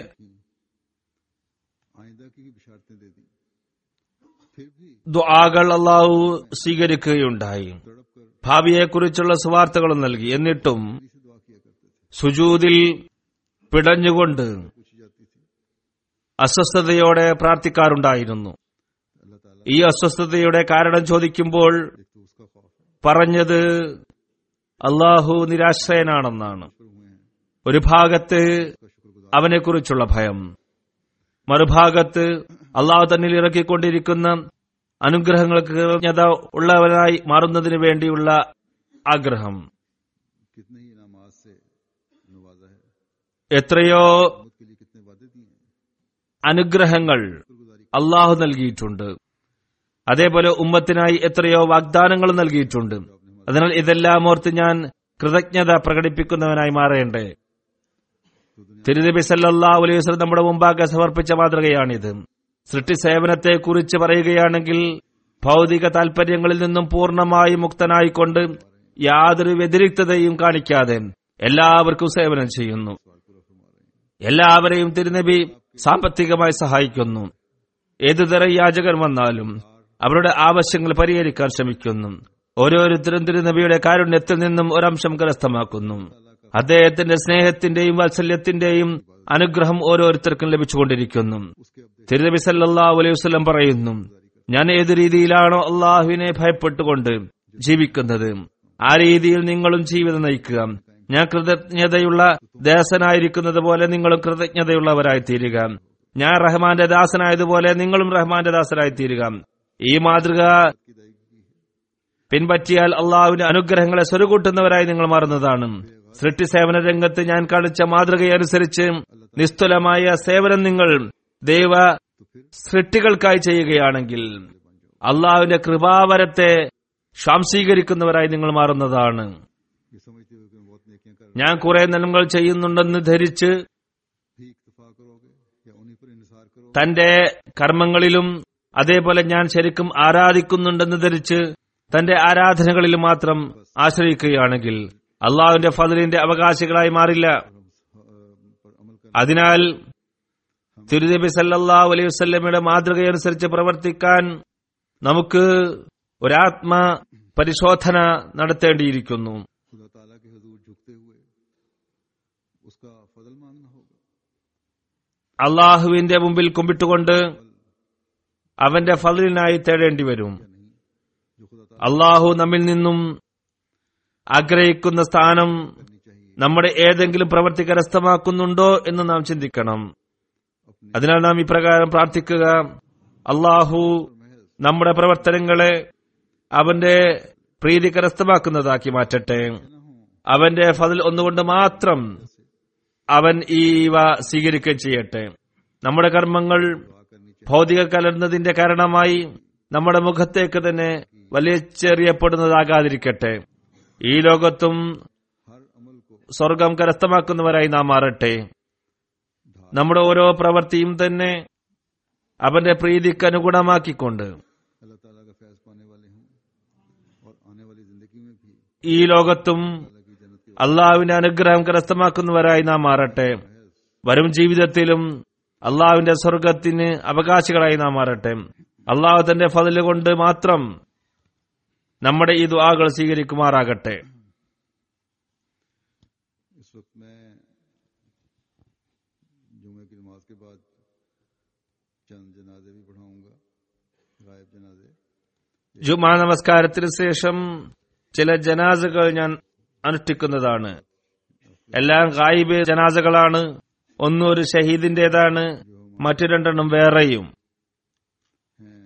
आइंदा की भी बिशारतें दे दी फिर भी
ദുആകൾ അള്ളാഹു സ്വീകരിക്കുകയുണ്ടായി
तड़प कर
ഭാവിയെക്കുറിച്ചുള്ള സുവാർത്തകളും നൽകി എന്നിട്ടും
से दुआ किया करते थे
സുജൂദിൽ പിടഞ്ഞുകൊണ്ട്
पूछी जाती थी
അസ്വസ്ഥതയോടെ പ്രാർത്ഥിക്കാറുണ്ടായിരുന്നു
अल्लाह ताला
ഈ अസ്വസ്ഥതയുടെ കാരണം ചോദിക്കുമ്പോൾ
एक तो उसका खौफ है
പറഞ്ഞത് അള്ളാഹു നിരാശ്രയനാണെന്നാണ്
शुक्र हुए हैं
ഒരു ഭാഗത്ത്
उसका शुक्रगुजार
അവനെക്കുറിച്ചുള്ള ഭയം മറുഭാഗത്ത് അള്ളാഹു തന്നിൽ ഇറക്കിക്കൊണ്ടിരിക്കുന്ന അനുഗ്രഹങ്ങൾക്ക് കൃതജ്ഞത ഉള്ളവനായി മാറുന്നതിന് വേണ്ടിയുള്ള ആഗ്രഹം
कितने ही इनामात से नवाजा है
എത്രയോ
उम्मत के लिए कितने वादे दिए हैं
അനുഗ്രഹങ്ങൾ അള്ളാഹു നൽകിയിട്ടുണ്ട് അതേപോലെ ഉമ്മത്തിനായി എത്രയോ വാഗ്ദാനങ്ങൾ നൽകിയിട്ടുണ്ട് അതിനാൽ ഇതെല്ലാം ഓർത്ത് ഞാൻ കൃതജ്ഞത പ്രകടിപ്പിക്കുന്നവനായി മാറേണ്ടേ തിരുനബി സല്ലല്ലാഹു അലൈഹി വസല്ലം നമ്മുടെ മുമ്പാകെ സമർപ്പിച്ച മാതൃകയാണിത് സൃഷ്ടി സേവനത്തെ കുറിച്ച് പറയുകയാണെങ്കിൽ ഭൗതിക താൽപര്യങ്ങളിൽ നിന്നും പൂർണ്ണമായി മുക്തനായിക്കൊണ്ട് യാതൊരു വ്യതിരിക്തതയും കാണിക്കാതെ എല്ലാവർക്കും സേവനം ചെയ്യുന്നു എല്ലാവരെയും തിരുനബി സാമ്പത്തികമായി സഹായിക്കുന്നു ഏതുതരം യാചകർ വന്നാലും അവരുടെ ആവശ്യങ്ങൾ പരിഹരിക്കാൻ ശ്രമിക്കുന്നു ഓരോരുത്തരും തിരുനബിയുടെ കാരുണ്യത്തിൽ നിന്നും ഒരംശം കരസ്ഥമാക്കുന്നു അദ്ദേഹത്തിന്റെ സ്നേഹത്തിന്റെയും വാത്സല്യത്തിന്റെയും അനുഗ്രഹം ഓരോരുത്തർക്കും ലഭിച്ചുകൊണ്ടിരിക്കുന്നു തിരുനബി സല്ലല്ലാഹു അലൈഹി വസല്ലം പറയുന്നു ഞാൻ ഏത് രീതിയിലാണോ അള്ളാഹുവിനെ ഭയപ്പെട്ടുകൊണ്ട് ജീവിക്കുന്നത് ആ രീതിയിൽ നിങ്ങളും ജീവിതം നയിക്കുക ഞാൻ കൃതജ്ഞതയുള്ള ദാസനായിരിക്കുന്നത് പോലെ നിങ്ങളും കൃതജ്ഞതയുള്ളവരായി തീരുക ഞാൻ റഹ്മാന്റെ ദാസനായതുപോലെ നിങ്ങളും റഹ്മാന്റെ ദാസനായി തീരുക ഈ മാതൃക പിൻപറ്റിയാൽ അള്ളാഹുവിന്റെ അനുഗ്രഹങ്ങളെ സ്വരുകൂട്ടുന്നവരായി നിങ്ങൾ മാറുന്നതാണ് സൃഷ്ടി സേവന രംഗത്ത് ഞാൻ കാണിച്ച മാതൃകയനുസരിച്ച് നിസ്തുലമായ സേവനം നിങ്ങൾ ദൈവ സൃഷ്ടികൾക്കായി ചെയ്യുകയാണെങ്കിൽ അള്ളാഹുവിന്റെ കൃപാവരത്തെ സ്വാംശീകരിക്കുന്നവരായി നിങ്ങൾ മാറുന്നതാണ്
ये समझते हुए कि मैं बहुत नेकियां कर
ഞാൻ കുറെ നന്മകൾ ചെയ്യുന്നുണ്ടെന്ന് ധരിച്ച്
भी इक्तफा करोगे या उन्हीं पर इंसार करोगे
തന്റെ കർമ്മങ്ങളിലും അതേപോലെ ഞാൻ ശരിക്കും ആരാധിക്കുന്നുണ്ടെന്ന് ധരിച്ച് തന്റെ ആരാധനകളിലും മാത്രം ആശ്രയിക്കുകയാണെങ്കിൽ അള്ളാഹുവിന്റെ ഫതിലിന്റെ അവകാശികളായി മാറില്ല
पर अमल कर
അതിനാൽ തിരുനബി സല്ലല്ലാഹു അലൈഹി വസല്ലമയുടെ മാതൃകയനുസരിച്ച് പ്രവർത്തിക്കാൻ നമുക്ക് ഒരാത്മ പരിശോധന നടത്തേണ്ടിയിരിക്കുന്നു
खुदा ताला के हजूर झुकते हुए उसका फजल मांगना होगा
അള്ളാഹുവിന്റെ മുമ്പിൽ കുമ്പിട്ടുകൊണ്ട് അവന്റെ ഫലിനായി തേടേണ്ടി വരും
या नहीं जो खुदा ताला
അള്ളാഹു നമ്മിൽ നിന്നും ആഗ്രഹിക്കുന്ന സ്ഥാനം
करनी चाहिए
നമ്മുടെ ഏതെങ്കിലും പ്രവൃത്തി കരസ്ഥമാക്കുന്നുണ്ടോ എന്ന് നാം ചിന്തിക്കണം അതിനാൽ നാം ഇപ്രകാരം പ്രാർത്ഥിക്കുക അള്ളാഹു നമ്മുടെ പ്രവർത്തനങ്ങളെ അവന്റെ പ്രീതി കരസ്ഥമാക്കുന്നതാക്കി മാറ്റട്ടെ അവന്റെ ഫതിൽ ഒന്നുകൊണ്ട് മാത്രം അവൻ ഈവ സ്വീകരിക്കുകയും ചെയ്യട്ടെ നമ്മുടെ കർമ്മങ്ങൾ ഭൗതിക കലർന്നതിന്റെ കാരണമായി നമ്മുടെ മുഖത്തേക്ക് തന്നെ വലിച്ചെറിയപ്പെടുന്നതാകാതിരിക്കട്ടെ ഈ ലോകത്തും
हर अमल को
സ്വർഗം കരസ്ഥമാക്കുന്നവരായി നാം മാറട്ടെ നമ്മുടെ ഓരോ പ്രവൃത്തിയും തന്നെ അവന്റെ പ്രീതിക്ക് അനുഗുണമാക്കിക്കൊണ്ട്
अल्लाह ताला का फैज पाने वाले हों और आने वाली जिंदगी में भी
ഈ ലോകത്തും
अल्लाह की जन्नत के
അള്ളാഹുവിന്റെ അനുഗ്രഹം കരസ്ഥമാക്കുന്നവരായി നാം മാറട്ടെ വരും ജീവിതത്തിലും അള്ളാഹുവിന്റെ സ്വർഗത്തിന് അവകാശികളായി നാം മാറട്ടെ അള്ളാഹു തന്റെ ഫതില് കൊണ്ട് മാത്രം നമ്മുടെ ഈ ദുആകൾ സ്വീകരിക്കുമാറാകട്ടെ
इस वक्त मैं जुमे की नमाज के बाद चंद जनाजे भी पढ़ाऊंगा गायब जनाजे
ജുമാ നമസ്കാരത്തിന് ശേഷം ചില ജനാസകൾ ഞാൻ അനുഷ്ഠിക്കുന്നതാണ് എല്ലാം ഗായിബ് ജനാസകളാണ് ഒന്നൊരു ഷഹീദിന്റേതാണ് മറ്റു രണ്ടെണ്ണം വേറെയും
हैं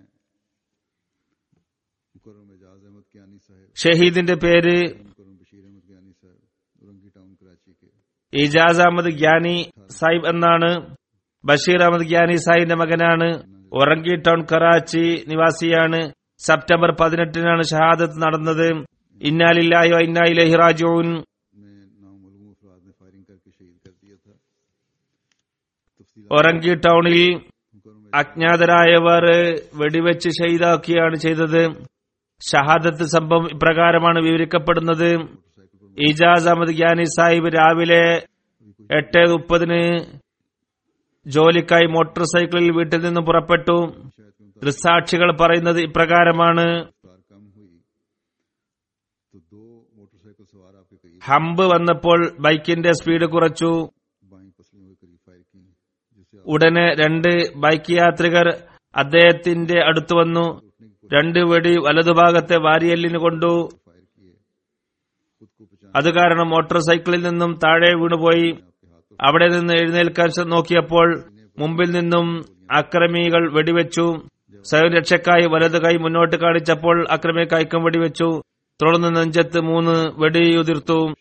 मुकरम एजाज अहमद कियानी साहब
ഷഹീദിന്റെ പേര്
मुकरम बशीर अहमद कियानी साहब उरंगी टाउन कराची के
ഇജാസ് അഹമ്മദ് ഗ്യാനി സാഹിബ് എന്നാണ് ബഷീർ അഹമ്മദ് ഗ്യാനി സാഹിബിന്റെ മകനാണ് ഒറങ്കി ടൗൺ കറാച്ചി നിവാസിയാണ് സെപ്റ്റംബർ പതിനെട്ടിനാണ് ഷഹാദത്ത് നടന്നത് ഇന്നാലില്ലായോ ഇന്നായിലഹി റാജൂൻ
में नामूलूम अफराद ने फायरिंग करके शहीद कर दिया था तफसील
ഒറങ്കി ടൗണിൽ
मुकरम
അജ്ഞാതരായവർ വെടിവെച്ച് ഷഹീദാക്കുകയാണ് ചെയ്തത് ഷഹാദത്ത് സംഭവം ഇപ്രകാരമാണ് വിവരിക്കപ്പെടുന്നത് ഇജാസ് അഹമ്മദ് ഗ്യാനി സാഹിബ് രാവിലെ എട്ട് മുപ്പതിന് ജോലിക്കായി മോട്ടോർ സൈക്കിളിൽ വീട്ടിൽ നിന്ന് പുറപ്പെട്ടു ദൃസാക്ഷികൾ പറയുന്നത് ഇപ്രകാരമാണ്
रफ्तार कम हुई तो दो मोटरसाइकिल सवार आपके करीब
ഹമ്പ് വന്നപ്പോൾ ബൈക്കിന്റെ സ്പീഡ് കുറച്ചു
बाई पसलियों के करीब फायर की जिससे आप
ഉടനെ രണ്ട് ബൈക്ക് യാത്രികർ അദ്ദേഹത്തിന്റെ അടുത്ത് വന്നു രണ്ട് വെടി വലതുഭാഗത്തെ വാരിയല്ലിന് കൊണ്ടു
फायर किए खुद को बचाने
അത് കാരണം മോട്ടോർ സൈക്കിളിൽ നിന്നും താഴെ വീണുപോയി അവിടെ നിന്ന് എഴുന്നേൽക്കാൻ ശ്ര- നോക്കിയപ്പോൾ മുമ്പിൽ നിന്നും അക്രമികൾ വെടിവെച്ചു സ്വയം രക്ഷക്കായി വലത് കൈ മുന്നോട്ട് കാണിച്ചപ്പോൾ അക്രമി കൈക്കം വെടിവെച്ചു തുടർന്ന് നെഞ്ചത്ത് മൂന്ന് വെടിയുതിർത്തു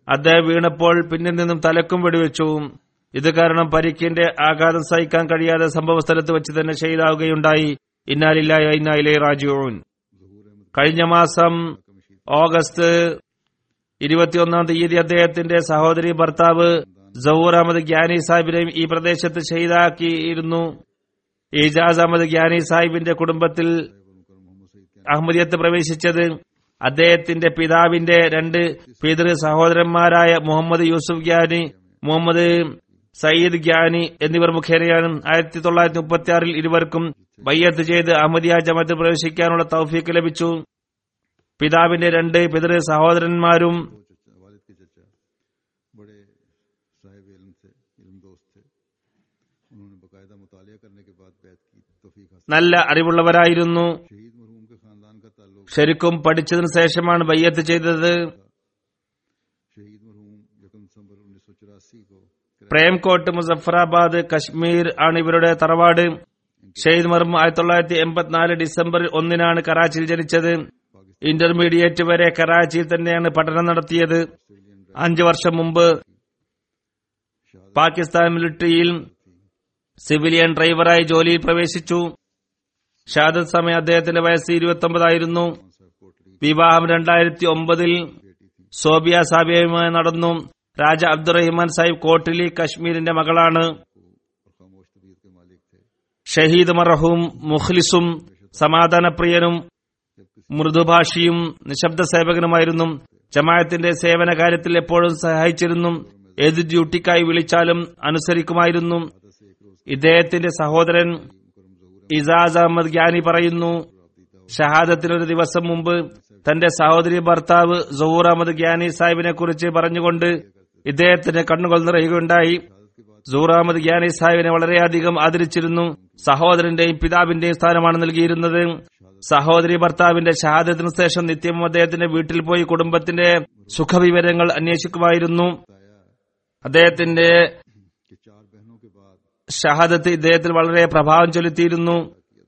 അദ്ദേഹം വീണപ്പോൾ പിന്നിൽ നിന്നും തലക്കും വെടിവെച്ചു ഇത് കാരണം പരിക്കിന്റെ ആഘാതം സഹിക്കാൻ കഴിയാതെ സംഭവ സ്ഥലത്ത് വെച്ച് തന്നെ ഷെയ്താവുകയുണ്ടായി ഇന്നാലില്ലായ ഇന്നായിലെ റാജുൻ കഴിഞ്ഞ മാസം ഓഗസ്റ്റ് ഇരുപത്തിയൊന്നാം തീയതി അദ്ദേഹത്തിന്റെ സഹോദരി ഭർത്താവ് ജഹൂർ അഹമ്മദ് ഗ്യാനി സാഹിബിനെയും ഈ പ്രദേശത്ത് ഷെയ്ദാക്കിയിരുന്നു ഇജാസ് അഹമ്മദ് ഗ്യാനി സാഹിബിന്റെ കുടുംബത്തിൽ അഹമ്മദിയത്ത് പ്രവേശിച്ചത് അദ്ദേഹത്തിന്റെ പിതാവിന്റെ രണ്ട് പിതൃ സഹോദരന്മാരായ മുഹമ്മദ് യൂസുഫ് ഗ്യാനി മുഹമ്മദ് സയ്യിദ് ഗ്യാനി എന്നിവർ മുഖേനയാണ് ആയിരത്തി തൊള്ളായിരത്തി മുപ്പത്തി ആറിൽ ഇരുവർക്കും ബയ്യത്ത് ചെയ്ത് അഹമ്മദിയ ജമത്ത് പ്രവേശിക്കാനുള്ള തൗഫീക്ക് ലഭിച്ചു പിതാവിന്റെ രണ്ട് പിതൃ സഹോദരന്മാരും
चचा वालिद के चचा बड़े साहिब इल्म थे इल्म दोस्त थे उन्होंने बाकायदा मुतालिया करने के बाद बैत की तोफीक हासिल
നല്ല അറിവുള്ളവരായിരുന്നു
शहीद मरहूम के खानदान का ताल्लुक
ശരിക്കും പഠിച്ചതിനു ശേഷമാണ് ബയ്യത്ത് ചെയ്തത്
शहीद मरहूम यकम दिसंबर उन्नीस सौ चौरासी को
പ്രേംകോട്ട് മുസഫറാബാദ് കശ്മീർ ആണ് ഇവരുടെ തറവാട് ഷെയ്ദ് മർമു ആയിരത്തി തൊള്ളായിരത്തി എൺപത്തിനാല് ഡിസംബർ ഒന്നിനാണ് കറാച്ചിയിൽ ജനിച്ചത് ഇന്റർമീഡിയറ്റ് വരെ കറാച്ചിയിൽ തന്നെയാണ് പഠനം നടത്തിയത് അഞ്ചു വർഷം മുമ്പ് പാകിസ്ഥാൻ മിലിറ്ററിയിൽ സിവിലിയൻ ഡ്രൈവറായി ജോലിയിൽ പ്രവേശിച്ചു ഷാദത്ത് സമയം അദ്ദേഹത്തിന്റെ വയസ്സ് ഇരുപത്തി വിവാഹം രണ്ടായിരത്തി ഒമ്പതിൽ സോബിയ സാബിയയുമായി നടന്നു രാജ അബ്ദുറഹിമാൻ സാഹിബ് കോട്ടിലി കശ്മീരിന്റെ മകളാണ്
और खामोश तबीयत के मालिक थे
ഷഹീദ് മറഹൂം മുഖ്ലിസും സമാധാനപ്രിയനും മൃദുഭാഷിയും നിശബ്ദ സേവകനുമായിരുന്നു ജമാഅത്തിന്റെ സേവന കാര്യത്തിൽ എപ്പോഴും സഹായിച്ചിരുന്നു ഏത് ഡ്യൂട്ടിക്കായി വിളിച്ചാലും അനുസരിക്കുമായിരുന്നു ഇദ്ദേഹത്തിന്റെ സഹോദരൻ ഇസാസ് അഹമ്മദ് ഗ്യാനി പറയുന്നു ഷഹാദത്തിനൊരു ദിവസം മുമ്പ് തന്റെ സഹോദരി ഭർത്താവ് സഹൂർ അഹമ്മദ് ഗ്യാനി സാഹിബിനെ കുറിച്ച് പറഞ്ഞുകൊണ്ട് ഇദ്ദേഹത്തിന്റെ കണ്ണുകൾ നിറയുകയുണ്ടായി സൂർ അഹമ്മദ് ഗ്യാനി സാഹിബിനെ വളരെയധികം ആദരിച്ചിരുന്നു സഹോദരന്റെയും പിതാവിന്റെയും സ്ഥാനമാണ് നൽകിയിരുന്നത് സഹോദരി ഭർത്താവിന്റെ ഷഹാദത്തിനു ശേഷം നിത്യവും അദ്ദേഹത്തിന്റെ വീട്ടിൽ പോയി കുടുംബത്തിന്റെ സുഖവിവരങ്ങൾ അന്വേഷിക്കുമായിരുന്നു അദ്ദേഹത്തിന്റെ
कि चार बहनों के बाद
ഷഹാദത്ത് ഇദ്ദേഹത്തിൽ വളരെ പ്രഭാവം ചെലുത്തിയിരുന്നു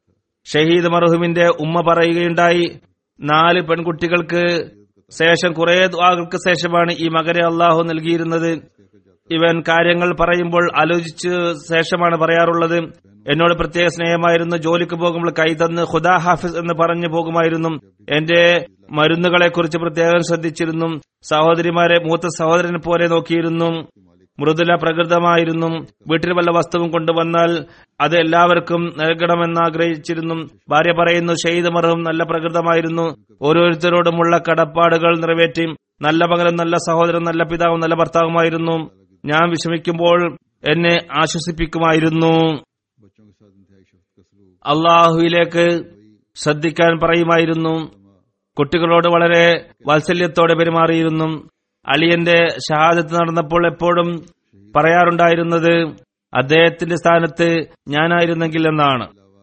ഷഹീദ് മർഹുമിന്റെ ഉമ്മ പറയുകയുണ്ടായി നാല് പെൺകുട്ടികൾക്ക് ശേഷം കുറെ ദ്വാകൾക്ക് ശേഷമാണ് ഈ മകനെ അള്ളാഹു നൽകിയിരുന്നത് ഇവൻ കാര്യങ്ങൾ പറയുമ്പോൾ ആലോചിച്ച് ശേഷമാണ് പറയാറുള്ളത് എന്നോട് പ്രത്യേക സ്നേഹമായിരുന്നു ജോലിക്ക് പോകുമ്പോൾ കൈതന്ന് ഖുദാ ഹാഫിസ് എന്ന് പറഞ്ഞു പോകുമായിരുന്നു എന്റെ മരുന്നുകളെ കുറിച്ച് പ്രത്യേകം ശ്രദ്ധിച്ചിരുന്നു സഹോദരിമാരെ മൂത്ത സഹോദരനെ പോലെ നോക്കിയിരുന്നു മൃദുല പ്രകൃതമായിരുന്നു വീട്ടിൽ വല്ല വസ്തുവും കൊണ്ടുവന്നാൽ അത് എല്ലാവർക്കും നൽകണമെന്ന് ആഗ്രഹിച്ചിരുന്നു ഭാര്യ പറയുന്നു ഷെയ്ദ് മറും നല്ല പ്രകൃതമായിരുന്നു ഓരോരുത്തരോടുമുള്ള കടപ്പാടുകൾ നിറവേറ്റി നല്ല മകനും നല്ല സഹോദരൻ നല്ല പിതാവും നല്ല ഭർത്താവുമായിരുന്നു ഞാൻ വിഷമിക്കുമ്പോൾ എന്നെ ആശ്വസിപ്പിക്കുമായിരുന്നു
बच्चों के साथ इंतहाई शफ्त का सलूक
അള്ളാഹുവിലേക്ക് ശ്രദ്ധിക്കാൻ പറയുമായിരുന്നു കുട്ടികളോട് വളരെ വാത്സല്യത്തോടെ പെരുമാറിയിരുന്നു അലിയന്റെ ഷഹാദത്ത് നടന്നപ്പോൾ എപ്പോഴും പറയാറുണ്ടായിരുന്നത് അദ്ദേഹത്തിന്റെ സ്ഥാനത്ത് ഞാനായിരുന്നെങ്കിൽ എന്നാണ്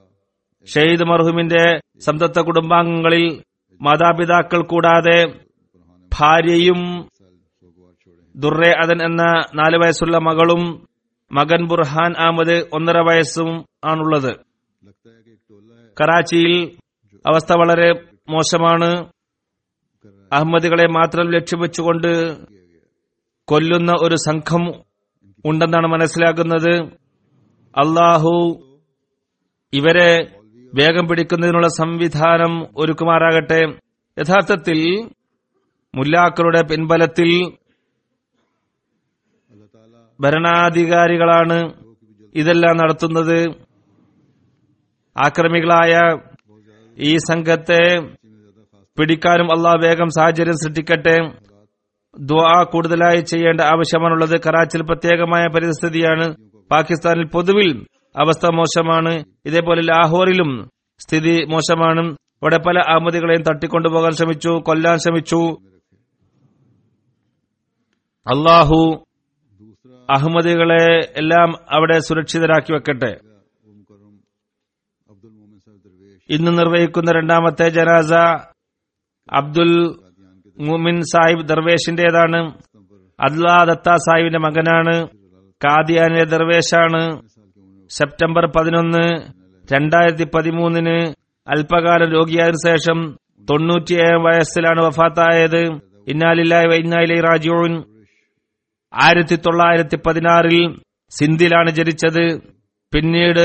ഷെയ്ദ് മർഹൂമിന്റെ സംതപ്ത കുടുംബാംഗങ്ങളിൽ മാതാപിതാക്കൾ കൂടാതെ ഭാര്യയും ദുർറെ അദൻ എന്ന നാല് വയസ്സുള്ള മകളും മകൻ ബുർഹാൻ അഹമ്മദ് ഒന്നര വയസ്സും ആണുള്ളത്
लगता है कि एक टोला है
കറാച്ചിയിൽ അവസ്ഥ വളരെ മോശമാണ് അഹമ്മദികളെ മാത്രം ലക്ഷ്യം വെച്ചുകൊണ്ട് കൊല്ലുന്ന ഒരു സംഘം ഉണ്ടെന്നാണ് മനസ്സിലാക്കുന്നത് അള്ളാഹു ഇവരെ വേഗം പിടിക്കുന്നതിനുള്ള സംവിധാനം ഒരുക്കുമാറാകട്ടെ യഥാർത്ഥത്തിൽ മുല്ലാക്കളുടെ പിൻബലത്തിൽ
अल्लाह ताला
ഭരണാധികാരികളാണ് ഇതെല്ലാം നടത്തുന്നത് ആക്രമികളായ ഈ സംഘത്തെ പിടിക്കാനും അള്ളാഹ് വേഗം സാഹചര്യം സൃഷ്ടിക്കട്ടെ ദ്വാ കൂടുതലായി ചെയ്യേണ്ട ആവശ്യമാണുള്ളത് കറാച്ചിയിൽ പ്രത്യേകമായ പരിസ്ഥിതിയാണ് പാകിസ്ഥാനിൽ പൊതുവിൽ അവസ്ഥ മോശമാണ് ഇതേപോലെ ലാഹോറിലും സ്ഥിതി മോശമാണ് അവിടെ പല അഹമ്മദികളെയും തട്ടിക്കൊണ്ടുപോകാൻ ശ്രമിച്ചു കൊല്ലാൻ ശ്രമിച്ചു അള്ളാഹു അഹമ്മദികളെ എല്ലാം അവിടെ സുരക്ഷിതരാക്കി വെക്കട്ടെ
वो मुकर्रम अब्दुल मोमिन साहब दरवेश
ഇന്ന് നിർവഹിക്കുന്ന രണ്ടാമത്തെ ജനാസ അബ്ദുൽ മുമിൻ സാഹിബ് ദർവേഷിന്റേതാണ് അദ്ലാ ദത്ത സാഹിബിന്റെ മകനാണ് കാദിയാനിലെ ദർവേഷാണ് സെപ്റ്റംബർ പതിനൊന്ന് രണ്ടായിരത്തി പതിമൂന്നിന് അല്പകാലം രോഗിയായതിനു ശേഷം തൊണ്ണൂറ്റിയേഴ് വയസ്സിലാണ് വഫാത്തായത് ഇന്നാലില്ലായ വൈന്നായിലെ റാജുവിൻ ആയിരത്തി തൊള്ളായിരത്തി പതിനാറിൽ സിന്ധിലാണ് ജനിച്ചത് പിന്നീട്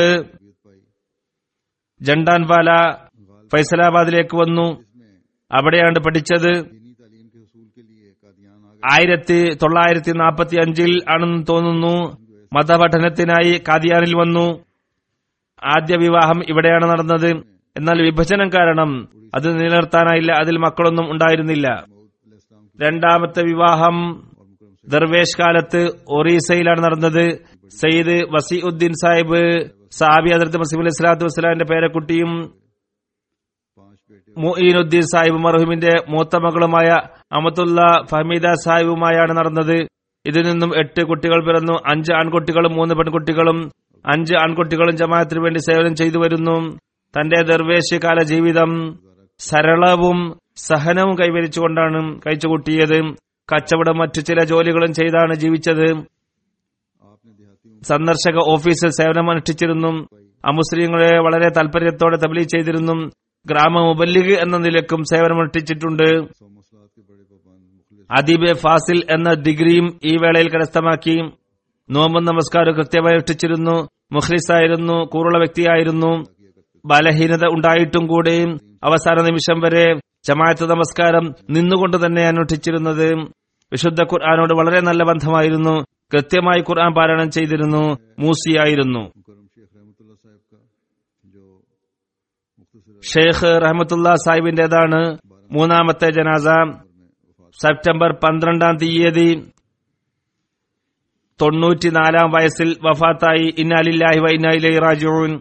ജണ്ടാൻവാല ഫൈസലാബാദിലേക്ക് വന്നു അവിടെയാണ് പഠിച്ചത്
दीनी तालीम के हसूल के लिए कादियान आ गए
ആയിരത്തി തൊള്ളായിരത്തി നാൽപ്പത്തി അഞ്ചിൽ ആണെന്ന് തോന്നുന്നു മതപഠനത്തിനായി കാദിയാനിൽ വന്നു ആദ്യ വിവാഹം ഇവിടെയാണ് നടന്നത് എന്നാൽ വിഭജനം കാരണം അത് നിലനിർത്താനായില്ല അതിൽ മക്കളൊന്നും ഉണ്ടായിരുന്നില്ല
इस्लाम
രണ്ടാമത്തെ വിവാഹം ദർവേഷ് കാലത്ത് ഒറീസയിലാണ് നടന്നത് സയ്യിദ് വസീഉദ്ദീൻ സാഹിബ് സാബി ഹജറത്ത് മസീബ് അലി സ്വലാത്തു വസ്സലാമിന്റെ പേരക്കുട്ടിയും
पांच बेटे
മുഈനുദ്ദീൻ സാഹിബ് മർഹൂമിന്റെ മൂത്ത മകളുമായ അമത്തുള്ള ഫഹമീദ സാഹിബുമായാണ് നടന്നത് ഇതിൽ നിന്നും എട്ട് കുട്ടികൾ പിറന്നു അഞ്ച് ആൺകുട്ടികളും മൂന്ന് പെൺകുട്ടികളും അഞ്ച് ആൺകുട്ടികളും ജമാഅത്തിന് വേണ്ടി സേവനം ചെയ്തു വരുന്നു തന്റെ ദർവേശ് കാല ജീവിതം സരളവും സഹനവും കൈവരിച്ചുകൊണ്ടാണ് കഴിച്ചുകൂട്ടിയത് കച്ചവടം മറ്റു ചില ജോലികളും ചെയ്താണ് ജീവിച്ചത്
आपने देहातियों
സന്ദർശക ഓഫീസിൽ സേവനമനുഷ്ഠിച്ചിരുന്നു അമുസ്ലിങ്ങളെ വളരെ താല്പര്യത്തോടെ തബ്ലീ ചെയ്തിരുന്നു ഗ്രാമ മുബല്ലിഗ് എന്ന നിലക്കും സേവനമനുഷ്ഠിച്ചിട്ടുണ്ട്
सौ मसलात के बड़े पाबंद मुखलिस
അദീബ് ഫാസിൽ എന്ന ഡിഗ്രിയും ഈ വേളയിൽ കരസ്ഥമാക്കി നോമ്പും നമസ്കാരം കൃത്യമായി അനുഷ്ഠിച്ചിരുന്നു മുഖ്ലിസായിരുന്നു കൂറുള്ള വ്യക്തിയായിരുന്നു ബലഹീനത ഉണ്ടായിട്ടും കൂടി അവസാന നിമിഷം വരെ ജമാഅത്ത് നമസ്കാരം നിന്നുകൊണ്ട് തന്നെ അനുഷ്ഠിച്ചിരുന്നത് വിശുദ്ധ ഖുർആാനോട് വളരെ നല്ല ബന്ധമായിരുന്നു കൃത്യമായി ഖുർആൻ പാരായണം ചെയ്തിരുന്നു മൂസിയായിരുന്നു
मुकरम शेख रहमतुल्लाह साहब का जो मुख्तसर
ഷെയ്ഖ് റഹമത്തുള്ള സാഹിബിന്റേതാണ് മൂന്നാമത്തെ ജനാസ സെപ്റ്റംബർ പന്ത്രണ്ടാം തീയതി തൊണ്ണൂറ്റിനാലാം വയസ്സിൽ വഫാത്തായി ഇന്നാലില്ലാഹി വ ഇന്നായിലൈ റാജിഊൻ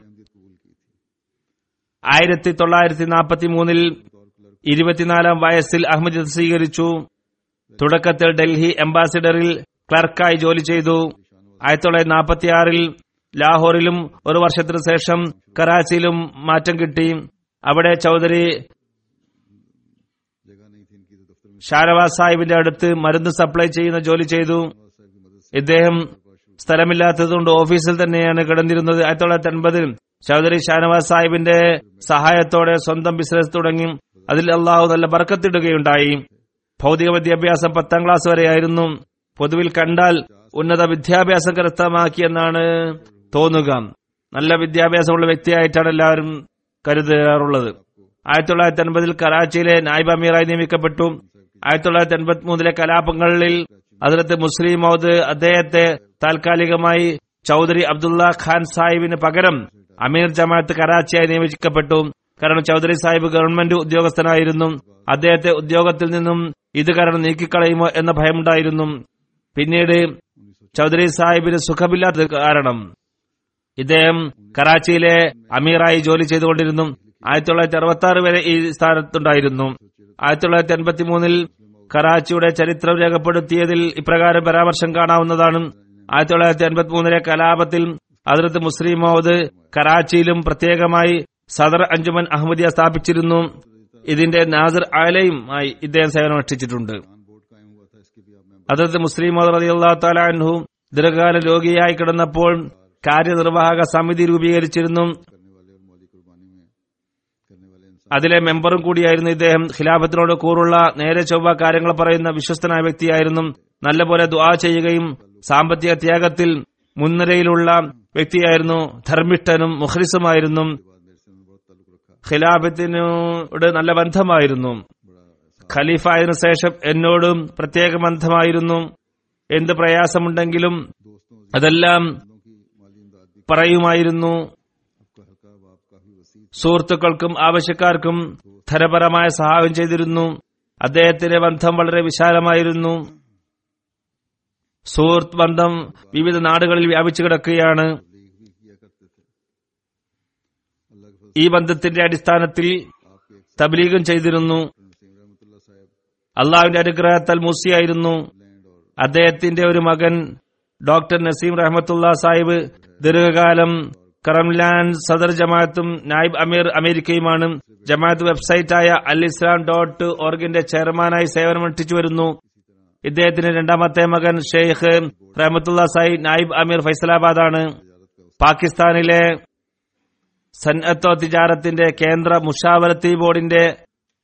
ആയിരത്തി തൊള്ളായിരത്തി നാൽപ്പത്തി മൂന്നിൽ ഇരുപത്തിനാലാം വയസ്സിൽ അഹമ്മദ് സ്വീകരിച്ചു തുടക്കത്തിൽ ഡൽഹി എംബാസിഡറിൽ ക്ലർക്കായി ജോലി ചെയ്തു ആയിരത്തി തൊള്ളായിരത്തി നാൽപ്പത്തിയാറിൽ ലാഹോറിലും ഒരു വർഷത്തിനു ശേഷം കറാച്ചിയിലും മാറ്റം കിട്ടി അവിടെ ചൌധരി
जगह नहीं थी इनकी तो दफ्तर में
ഷാനവാസ് സാഹിബിന്റെ അടുത്ത് മരുന്ന് സപ്ലൈ ചെയ്യുന്ന ജോലി ചെയ്തു ഇദ്ദേഹം സ്ഥലമില്ലാത്തതുകൊണ്ട് ഓഫീസിൽ തന്നെയാണ് കിടന്നിരുന്നത് ആയിരത്തി തൊള്ളായിരത്തി അൻപതിൽ ചൌധരി ഷാനവാസ് സാഹിബിന്റെ സഹായത്തോടെ സ്വന്തം ബിസിനസ് തുടങ്ങി അതിൽ അള്ളാഹു നല്ല ബർക്കത്തിടുകയുണ്ടായി ഭൗതിക വിദ്യാഭ്യാസം പത്താം ക്ലാസ് വരെയായിരുന്നു പൊതുവിൽ കണ്ടാൽ ഉന്നത വിദ്യാഭ്യാസം കരസ്ഥമാക്കിയെന്നാണ് തോന്നുക നല്ല വിദ്യാഭ്യാസമുള്ള വ്യക്തിയായിട്ടാണ് എല്ലാവരും കരുതാറുള്ളത് ആയിരത്തി തൊള്ളായിരത്തി അൻപതിൽ കറാച്ചിയിലെ നായിബ് അമീറായി നിയമിക്കപ്പെട്ടു ആയിരത്തി തൊള്ളായിരത്തി എൺപത്തി മൂന്നിലെ കലാപങ്ങളിൽ അതിലത്ത് മുസ്ലിം മൗദ് അദ്ദേഹത്തെ താൽക്കാലികമായി ചൌധരി അബ്ദുള്ള ഖാൻ സാഹിബിന് പകരം അമീർ ജമാഅത്ത് കറാച്ചിയായി നിയമിക്കപ്പെട്ടു കാരണം ചൌധരി സാഹിബ് ഗവൺമെന്റ് ഉദ്യോഗസ്ഥനായിരുന്നു അദ്ദേഹത്തെ ഉദ്യോഗത്തിൽ നിന്നും ഇത് കാരണം നീക്കിക്കളയുമോ എന്ന ഭയമുണ്ടായിരുന്നു പിന്നീട് ചൌധരി സാഹിബിന് സുഖമില്ലാത്ത കാരണം ഇദ്ദേഹം കറാച്ചിയിലെ അമീറായി ജോലി ചെയ്തുകൊണ്ടിരുന്നു ആയിരത്തി തൊള്ളായിരത്തി അറുപത്തി ആറ് വരെ ഈ സ്ഥാനത്തുണ്ടായിരുന്നു ആയിരത്തി തൊള്ളായിരത്തി എൺപത്തി മൂന്നിൽ കറാച്ചിയുടെ ചരിത്രം രേഖപ്പെടുത്തിയതിൽ ഇപ്രകാരം പരാമർശം കാണാവുന്നതാണ് ആയിരത്തി തൊള്ളായിരത്തി എൺപത്തി മൂന്നിലെ കലാപത്തിൽ അതിർത്ത് മുസ്ലിം മൗദ് കറാച്ചിയിലും പ്രത്യേകമായി സദർ അഞ്ജുമൻ അഹമ്മദിയ സ്ഥാപിച്ചിരുന്നു ഇതിന്റെ നാസിർ ആലയും ആയി ഇദ്ദേഹം സേവനമനുഷ്ഠിച്ചിട്ടുണ്ട്
बोर्ड कायम हुआ था इसके भी आप मैं
അതത് മുസ്ലിം റതി അള്ളാഹു താലാൻഹു ദീർഘകാല രോഗിയായി കിടന്നപ്പോൾ കാര്യനിർവാഹക സമിതി രൂപീകരിച്ചിരുന്നു
करने वाले और मौलिक कुर्बानी में करने वाले इंसान
അതിലെ മെമ്പറും കൂടിയായിരുന്നു ഇദ്ദേഹം ഖിലാഫത്തിനോട് കൂറുള്ള നേരെ ചൊവ്വ കാര്യങ്ങൾ പറയുന്ന വിശ്വസ്തനായ വ്യക്തിയായിരുന്നു നല്ലപോലെ ദുആ ചെയ്യുകയും സാമ്പത്തിക ത്യാഗത്തിൽ മുൻനിരയിലുള്ള വ്യക്തിയായിരുന്നു ധർമ്മിഷ്ഠനും മുഖ്ലിസുമായിരുന്നു ഖിലാഫത്തിനോട് നല്ല ബന്ധമായിരുന്നു ഖലീഫ ആയതിനു ശേഷം എന്നോടും പ്രത്യേക ബന്ധമായിരുന്നു എന്ത് പ്രയാസമുണ്ടെങ്കിലും അതെല്ലാം
की माली इमदाद भी
പറയുമായിരുന്നു
आपका हल्का अब आप काफी वसी
സുഹൃത്തുക്കൾക്കും ആവശ്യക്കാർക്കും ധനപരമായ സഹായം ചെയ്തിരുന്നു അദ്ദേഹത്തിന്റെ ബന്ധം വളരെ വിശാലമായിരുന്നു സുഹൃത്ത് ബന്ധം വിവിധ നാടുകളിൽ വ്യാപിച്ചു കിടക്കുകയാണ്
तबलीग भी किया करते थे अल्लाह के
ഈ ബന്ധത്തിന്റെ അടിസ്ഥാനത്തിൽ
फजल आपके एक
തബ്ലീഗും ചെയ്തിരുന്നു
नसीम रहमतुल्लाह साहब
അള്ളാഹുവിന്റെ അനുഗ്രഹത്താൽ മൂസിയായിരുന്നു
लैंड और
അദ്ദേഹത്തിന്റെ ഒരു മകൻ ഡോക്ടർ നസീം റഹ്മത്തുള്ള സാഹിബ് ദീർഘകാലം കറംലാൻഡ് സദർ ജമാഅത്തും നായിബ് അമീർ അമേരിക്കയുമാണ് ജമാഅത്ത് വെബ്സൈറ്റായ അൽ ഇസ്ലാം ഡോട്ട് ഓർഗിന്റെ ചെയർമാനായി സേവനമനുഷ്ഠിച്ചു വരുന്നു ഇദ്ദേഹത്തിന്റെ രണ്ടാമത്തെ മകൻ ഷെയ്ഖ് റഹമത്തുള്ള സായി നായിബ് അമീർ ഫൈസലാബാദാണ് പാകിസ്ഥാനിലെ സന്നത്തോ തിജാറത്തിന്റെ കേന്ദ്ര മുഷാവരത്തി ബോർഡിന്റെ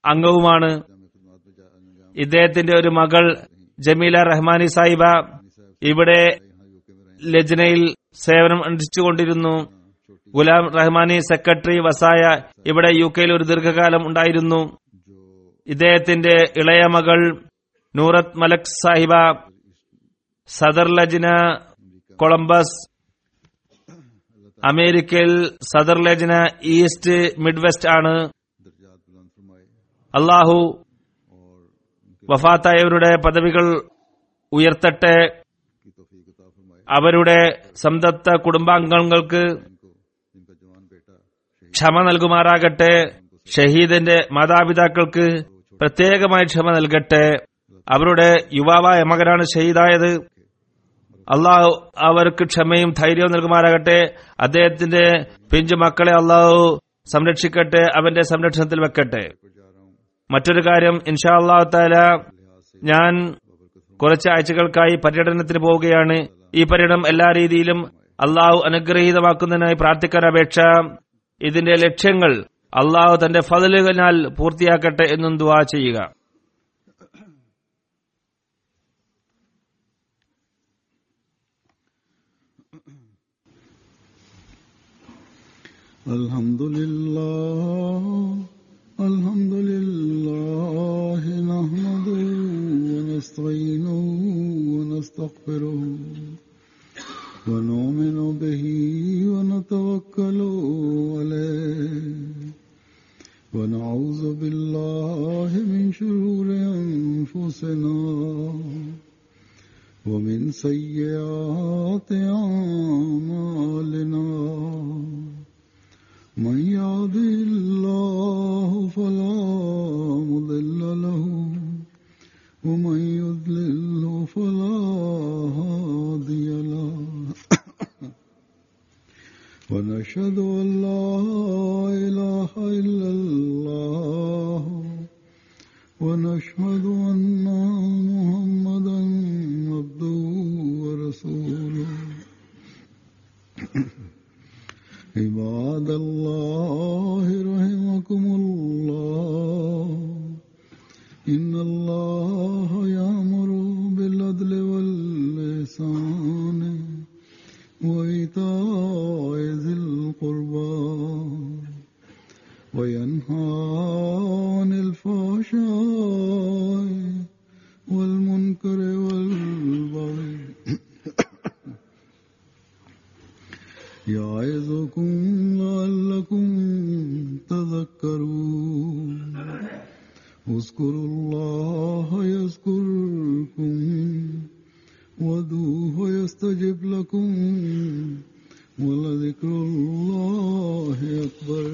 അംഗവുമാണ് ഇദ്ദേഹത്തിന്റെ ഒരു മകൾ ജമീല റഹ്മാനി സാഹിബ ഇവിടെ
यहाँ यूके में रहे
ലജ്നയിൽ സേവനം അനുഷ്ഠിച്ചുകൊണ്ടിരുന്നു ഗുലാം റഹ്മാനി സെക്രട്ടറി വസായ ഇവിടെ യു കെയിൽ ഒരു ദീർഘകാലം ഉണ്ടായിരുന്നു
जो
ഇദ്ദേഹത്തിന്റെ ഇളയ മകൾ നൂറത്ത് മലക് സാഹിബ സദർ ലജ്ന കൊളംബസ് അമേരിക്കയിൽ സദർ ലജ്ന ഈസ്റ്റ് മിഡ് വെസ്റ്റ് ആണ്
दर्जात बुलंद फरमाए
അള്ളാഹു
और उनके
വഫാത്തായവരുടെ പദവികൾ ഉയർത്തട്ടെ
की तौफीक अता फरमाए
അവരുടെ സംതപ്ത കുടുംബാംഗങ്ങൾക്ക്
इनको जिनका जवान बेटा शहीद
ക്ഷമ നൽകുമാറാകട്ടെ ഷഹീദിന്റെ മാതാപിതാക്കൾക്ക് പ്രത്യേകമായി ക്ഷമ നൽകട്ടെ അവരുടെ യുവാവായ മകനാണ് ഷഹീദായത് അള്ളാഹു അവർക്ക് ക്ഷമയും ധൈര്യവും നൽകുമാറാകട്ടെ അദ്ദേഹത്തിന്റെ പിഞ്ചു മക്കളെ അള്ളാഹു സംരക്ഷിക്കട്ടെ അവന്റെ സംരക്ഷണത്തിൽ വെക്കട്ടെ
पर जा रहा हूँ
മറ്റൊരു കാര്യം ഇൻഷാ അള്ളാഹു താല
लिहाज से
ഞാൻ കുറച്ച് ആഴ്ചകൾക്കായി പര്യടനത്തിന് പോവുകയാണ് ഈ പര്യടനം എല്ലാ രീതിയിലും അള്ളാഹു അനുഗ്രഹീതമാക്കുന്നതിനായി പ്രാർത്ഥിക്കാൻ അപേക്ഷ ഇതിന്റെ ലക്ഷ്യങ്ങൾ അള്ളാഹു തന്റെ ഫതലുകളിനാൽ പൂർത്തിയാക്കട്ടെ എന്നും ദുവാ ചെയ്യുക
الحمد لله الحمد لله نحمده ونستعينه ونستغفره ونؤمن به ونتوكل عليه ونعوذ بالله من شرور أنفسنا ومن سيئات أعمالنا من يهده الله فلا مضل له ومن يضلله فلا هادي له ونشهد أن لا إله إلا الله ونشهد أن محمدا عبده ورسوله عباد الله رحمكم الله إن الله يأمر بالعدل واللسان وإيتاء ذي القربى وينهى عن الفحشاء والمنكر والبغي يعظكم لعلكم تذكرون اذكروا الله يذكركم ودوه يستجب لكم ولذكر الله أكبر